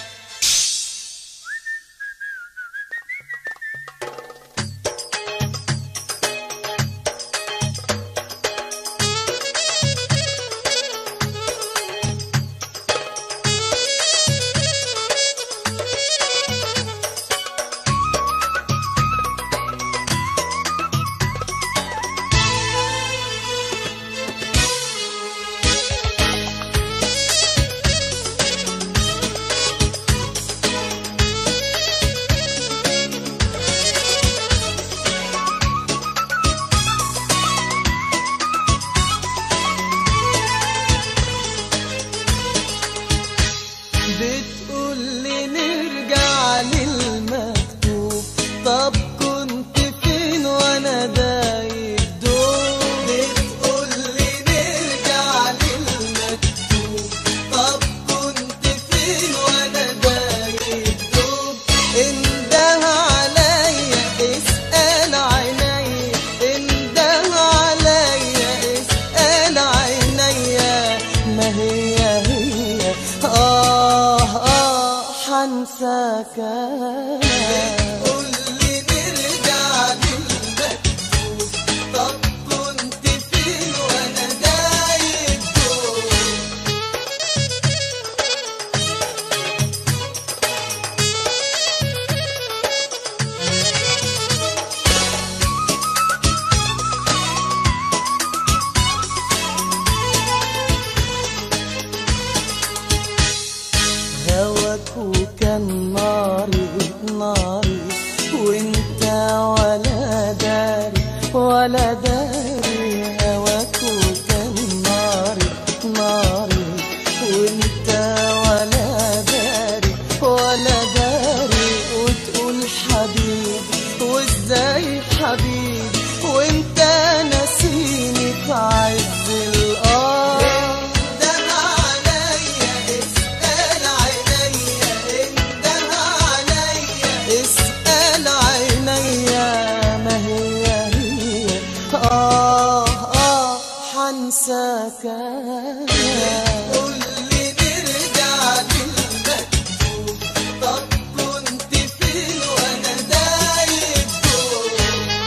بتقول لي نرجع للمكتوب طب كنت فين وانا دايب دوب بتقول لي نرجع للمكتوب طب كنت فين وانا دايب دوب انده عليا اسأل عينيا انده عليا اسأل عينيا ما هي هي آه آه حنساك بتقول لي نرجع للمكتوب طب كنت فين وانا دايب دوب هواك وكان ناري ناري وانت ولا داري ولا داري هواك وكان ناري ناري وانت ولا داري ولا داري وتقول حبيبي وازاي حبيبي وانت ناسيني في عز القمر انده عليا اسأل عينيا انده عليا اسأل عينيا ما هي هي آه آه حنساك قول لي نرجع للمكتوب طب كنت فين وانا دايب دوب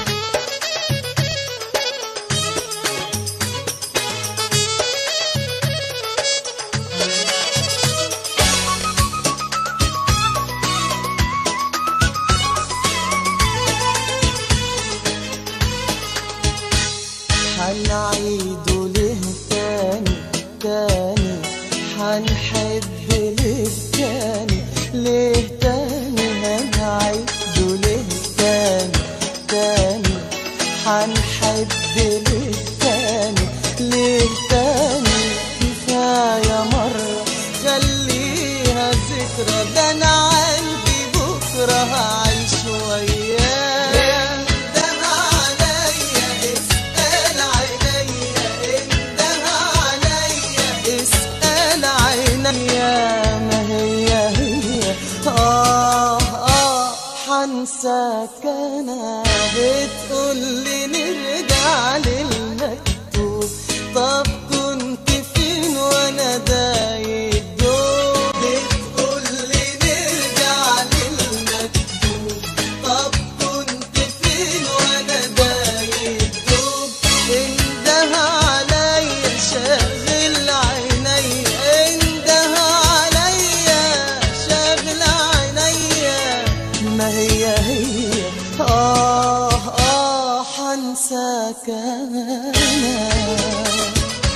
حنعيده ليه تاني تاني حنحب ليه تاني ليه تاني هنعيده ليه تاني تاني حنحب ليه تاني ليه تاني كفاية مرة خليها ذكرى ده أنا عندي بكرة هعيش وياه انده عليا اسأل عينيا انده عليا اسأل عينيا ما هي هي آه آه حنساك أنا بتقول لي نرجع للمكتوب طب كنت فين وأنا دايب دوب بتقول لي نرجع للمكتوب طب كنت فين وأنا دايب دوب انده عليا شاغل عينيا انده عليا شاغل عينيا ما هي هي آه آه حنساك أنا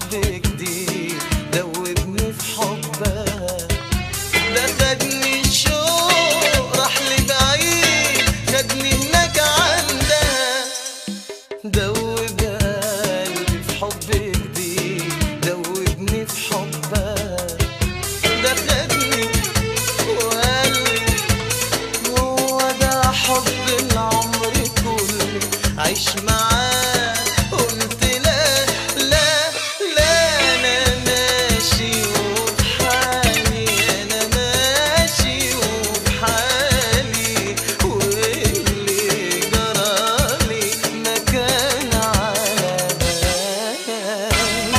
حب جديد دوبني في حبها ده خدني الشوق راح لبعيد خدني هناك عندها دوب قلبي في حب جديد دوبني في حبها ده خدني وقال لي هو ده حب العمر كله عيش معاه قلت لا لا لا انا ماشي وبحالي انا ماشي وبحالي واللي جرالي ما كان على بالي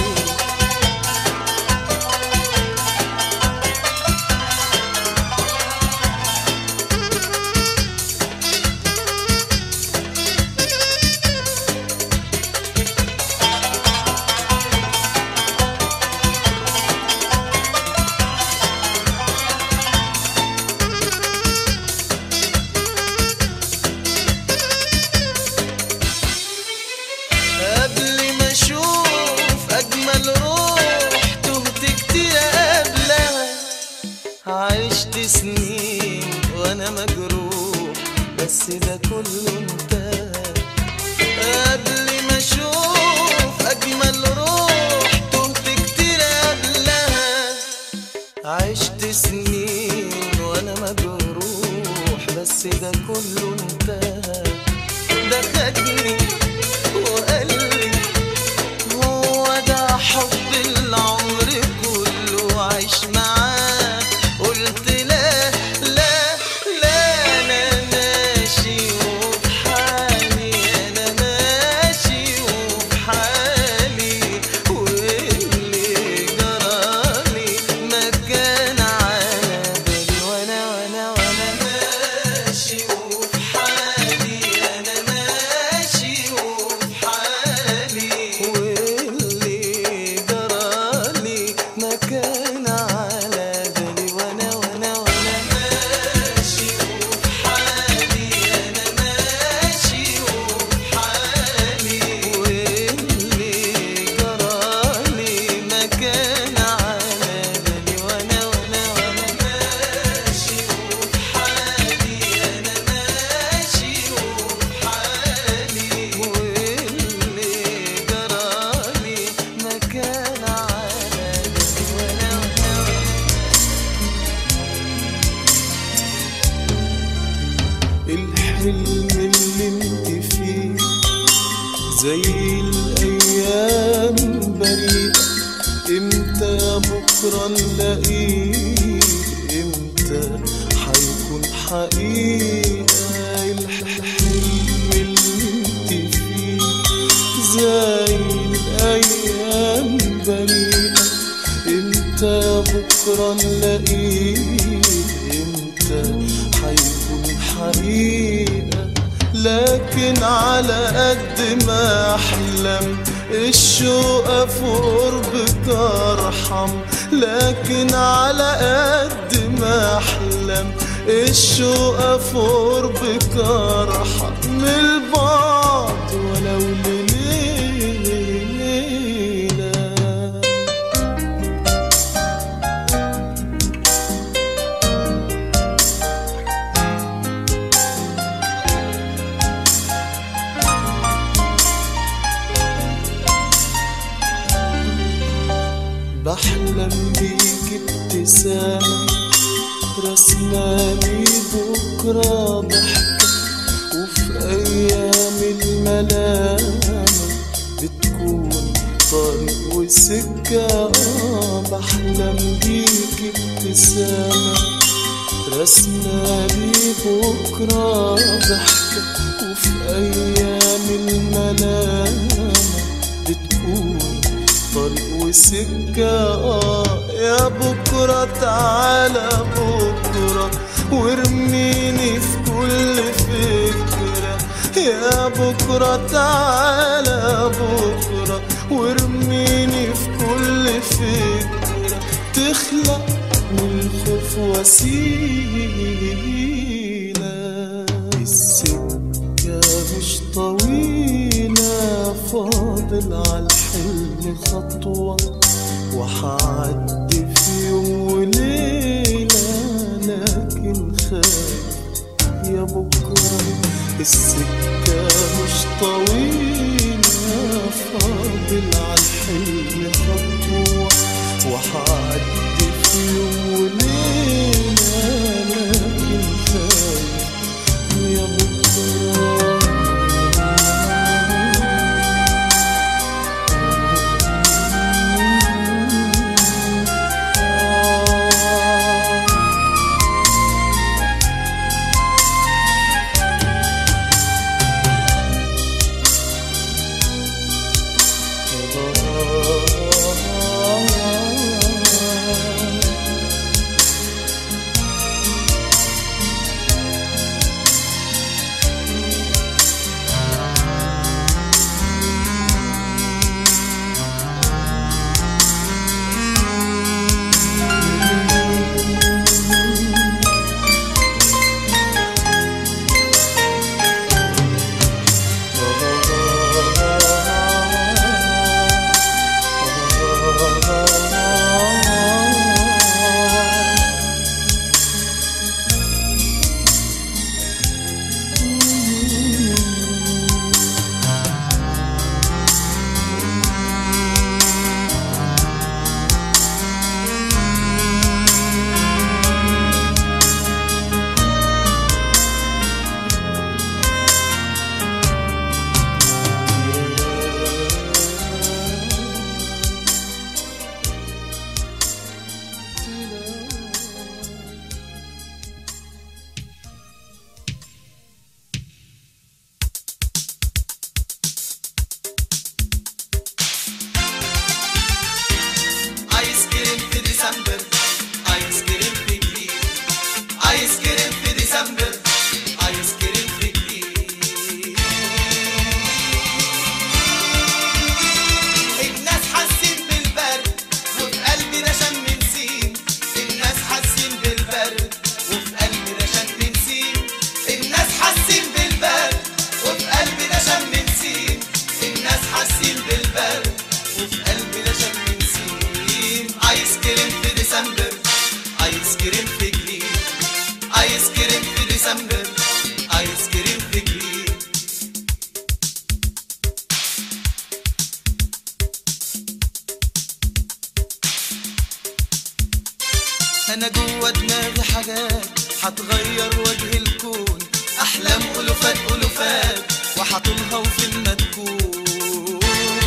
قبل ما اشوف اجمل روح تهت كتير قبلها عشت سنين وانا مجروح بس ده كله انتهى قبل ما اشوف اجمل روح تهت كتير قبلها عشت سنين وانا مجروح بس ده كله انتهى ده خدني وقال لي هو ده حب العمر كله عايش معاه قلت لا لا لا انا ماشي وبحالي انا ماشي وبحالي واللي جرالي ما كان على بالي وانا وانا وانا ماشي وبحالي انا ماشي وبحالي واللي جرالي ما كان على بالي وانا وانا وانا ماشي وبحالي انا ماشي وبحالي واللي جرالي ما كان على بالي وانا وانا وانا ماشي وبحالي انا ماشي وبحالي واللي جرالي ما كان على بالي وانا وانا وانا الحلم اللي انت فيه زي الايام بريئة امتى بكرة نلاقيه امتى حيكون حقيقة الحلم اللي انت فيه زي الايام بريئة امتى بكرة نلاقيه امتى حيكون حقيقة لكن على قد ما احلم الشوق في قربك ارحم لكن على قد ما احلم الشوق في قربك ارحم من البعد ولو لليله بحلم بيك ابتسامة رسمالي بكرة ضحكة وفي أيام الملامة بتكون طريق وسكة آه بحلم بيك ابتسامة رسمالي بكرة ضحكة وفي أيام الملامة بتكون طريق وسكة آه يا بكرة تعالى بكرة وارميني في كل فكرة يا بكرة تعالى بكرة وارميني في كل فكرة تخلق من الخوف وسيلة السكة مش طويلة فاضي فاضل عالحلم خطوة وحعدي في يوم وليلة لكن خايف يا بكرة السكة مش طويلة فاضل عالحلم خطوة وحعدي في يوم وليلة لكن خايف يا بكرة ايس كريم في ديسمبر ايس كريم في جديد ايس كريم في ديسمبر ايس كريم في جديد الناس حاسين بالبرد وفي قلبي ده شم نسيم الناس حاسين بالبرد وفي قلبي ده شم نسيم الناس حاسين بالبرد وفي قلبي ده شم نسيم الناس حاسين بالبرد وفي قلبي ده شم نسيم ايس كريم في ديسمبر ايس كريم في جليد ايس كريم في ديسمبر ايس كريم في جليد انا جوه دماغي حاجات هتغير وجه الكون احلام الوفات الوفات وهطولها وفين ما تكون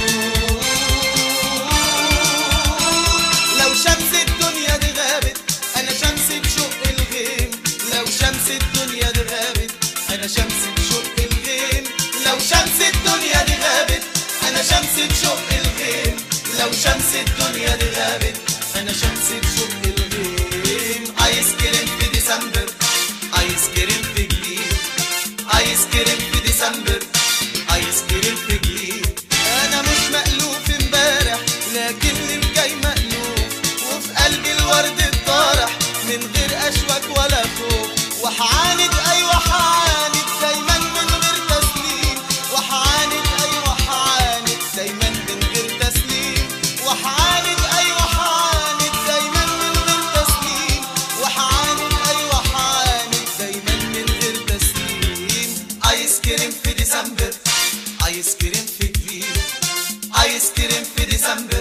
لو شمس الدنيا دي غابت انا شمس بشق الغيم لو شمس الدنيا دي غابت انا شمس بشق الغيم لو شمس الدنيا دي غابت انا شمس بشق الغيم لو شمس الدنيا دي غابت انا شمس بشق الغيم ايس كريم في ديسمبر ايس كريم في جليد ايس كريم في ديسمبر ايس كريم في جليد انا مش مألوف امبارح لكن الجاي مألوف وفي قلبي الورد اتطرح من غير اشواك ولا خوف وحعاند ايوه حعاند دايما من غير تسليم وحعاند ايوه حعاند دايما من غير تسليم وحعاند ايوه حعاند دايما من غير تسليم وحعاند ايوه حعاند دايما من غير تسليم ايس كريم في ديسمبر ايس كريم في جليد ايس كريم في ديسمبر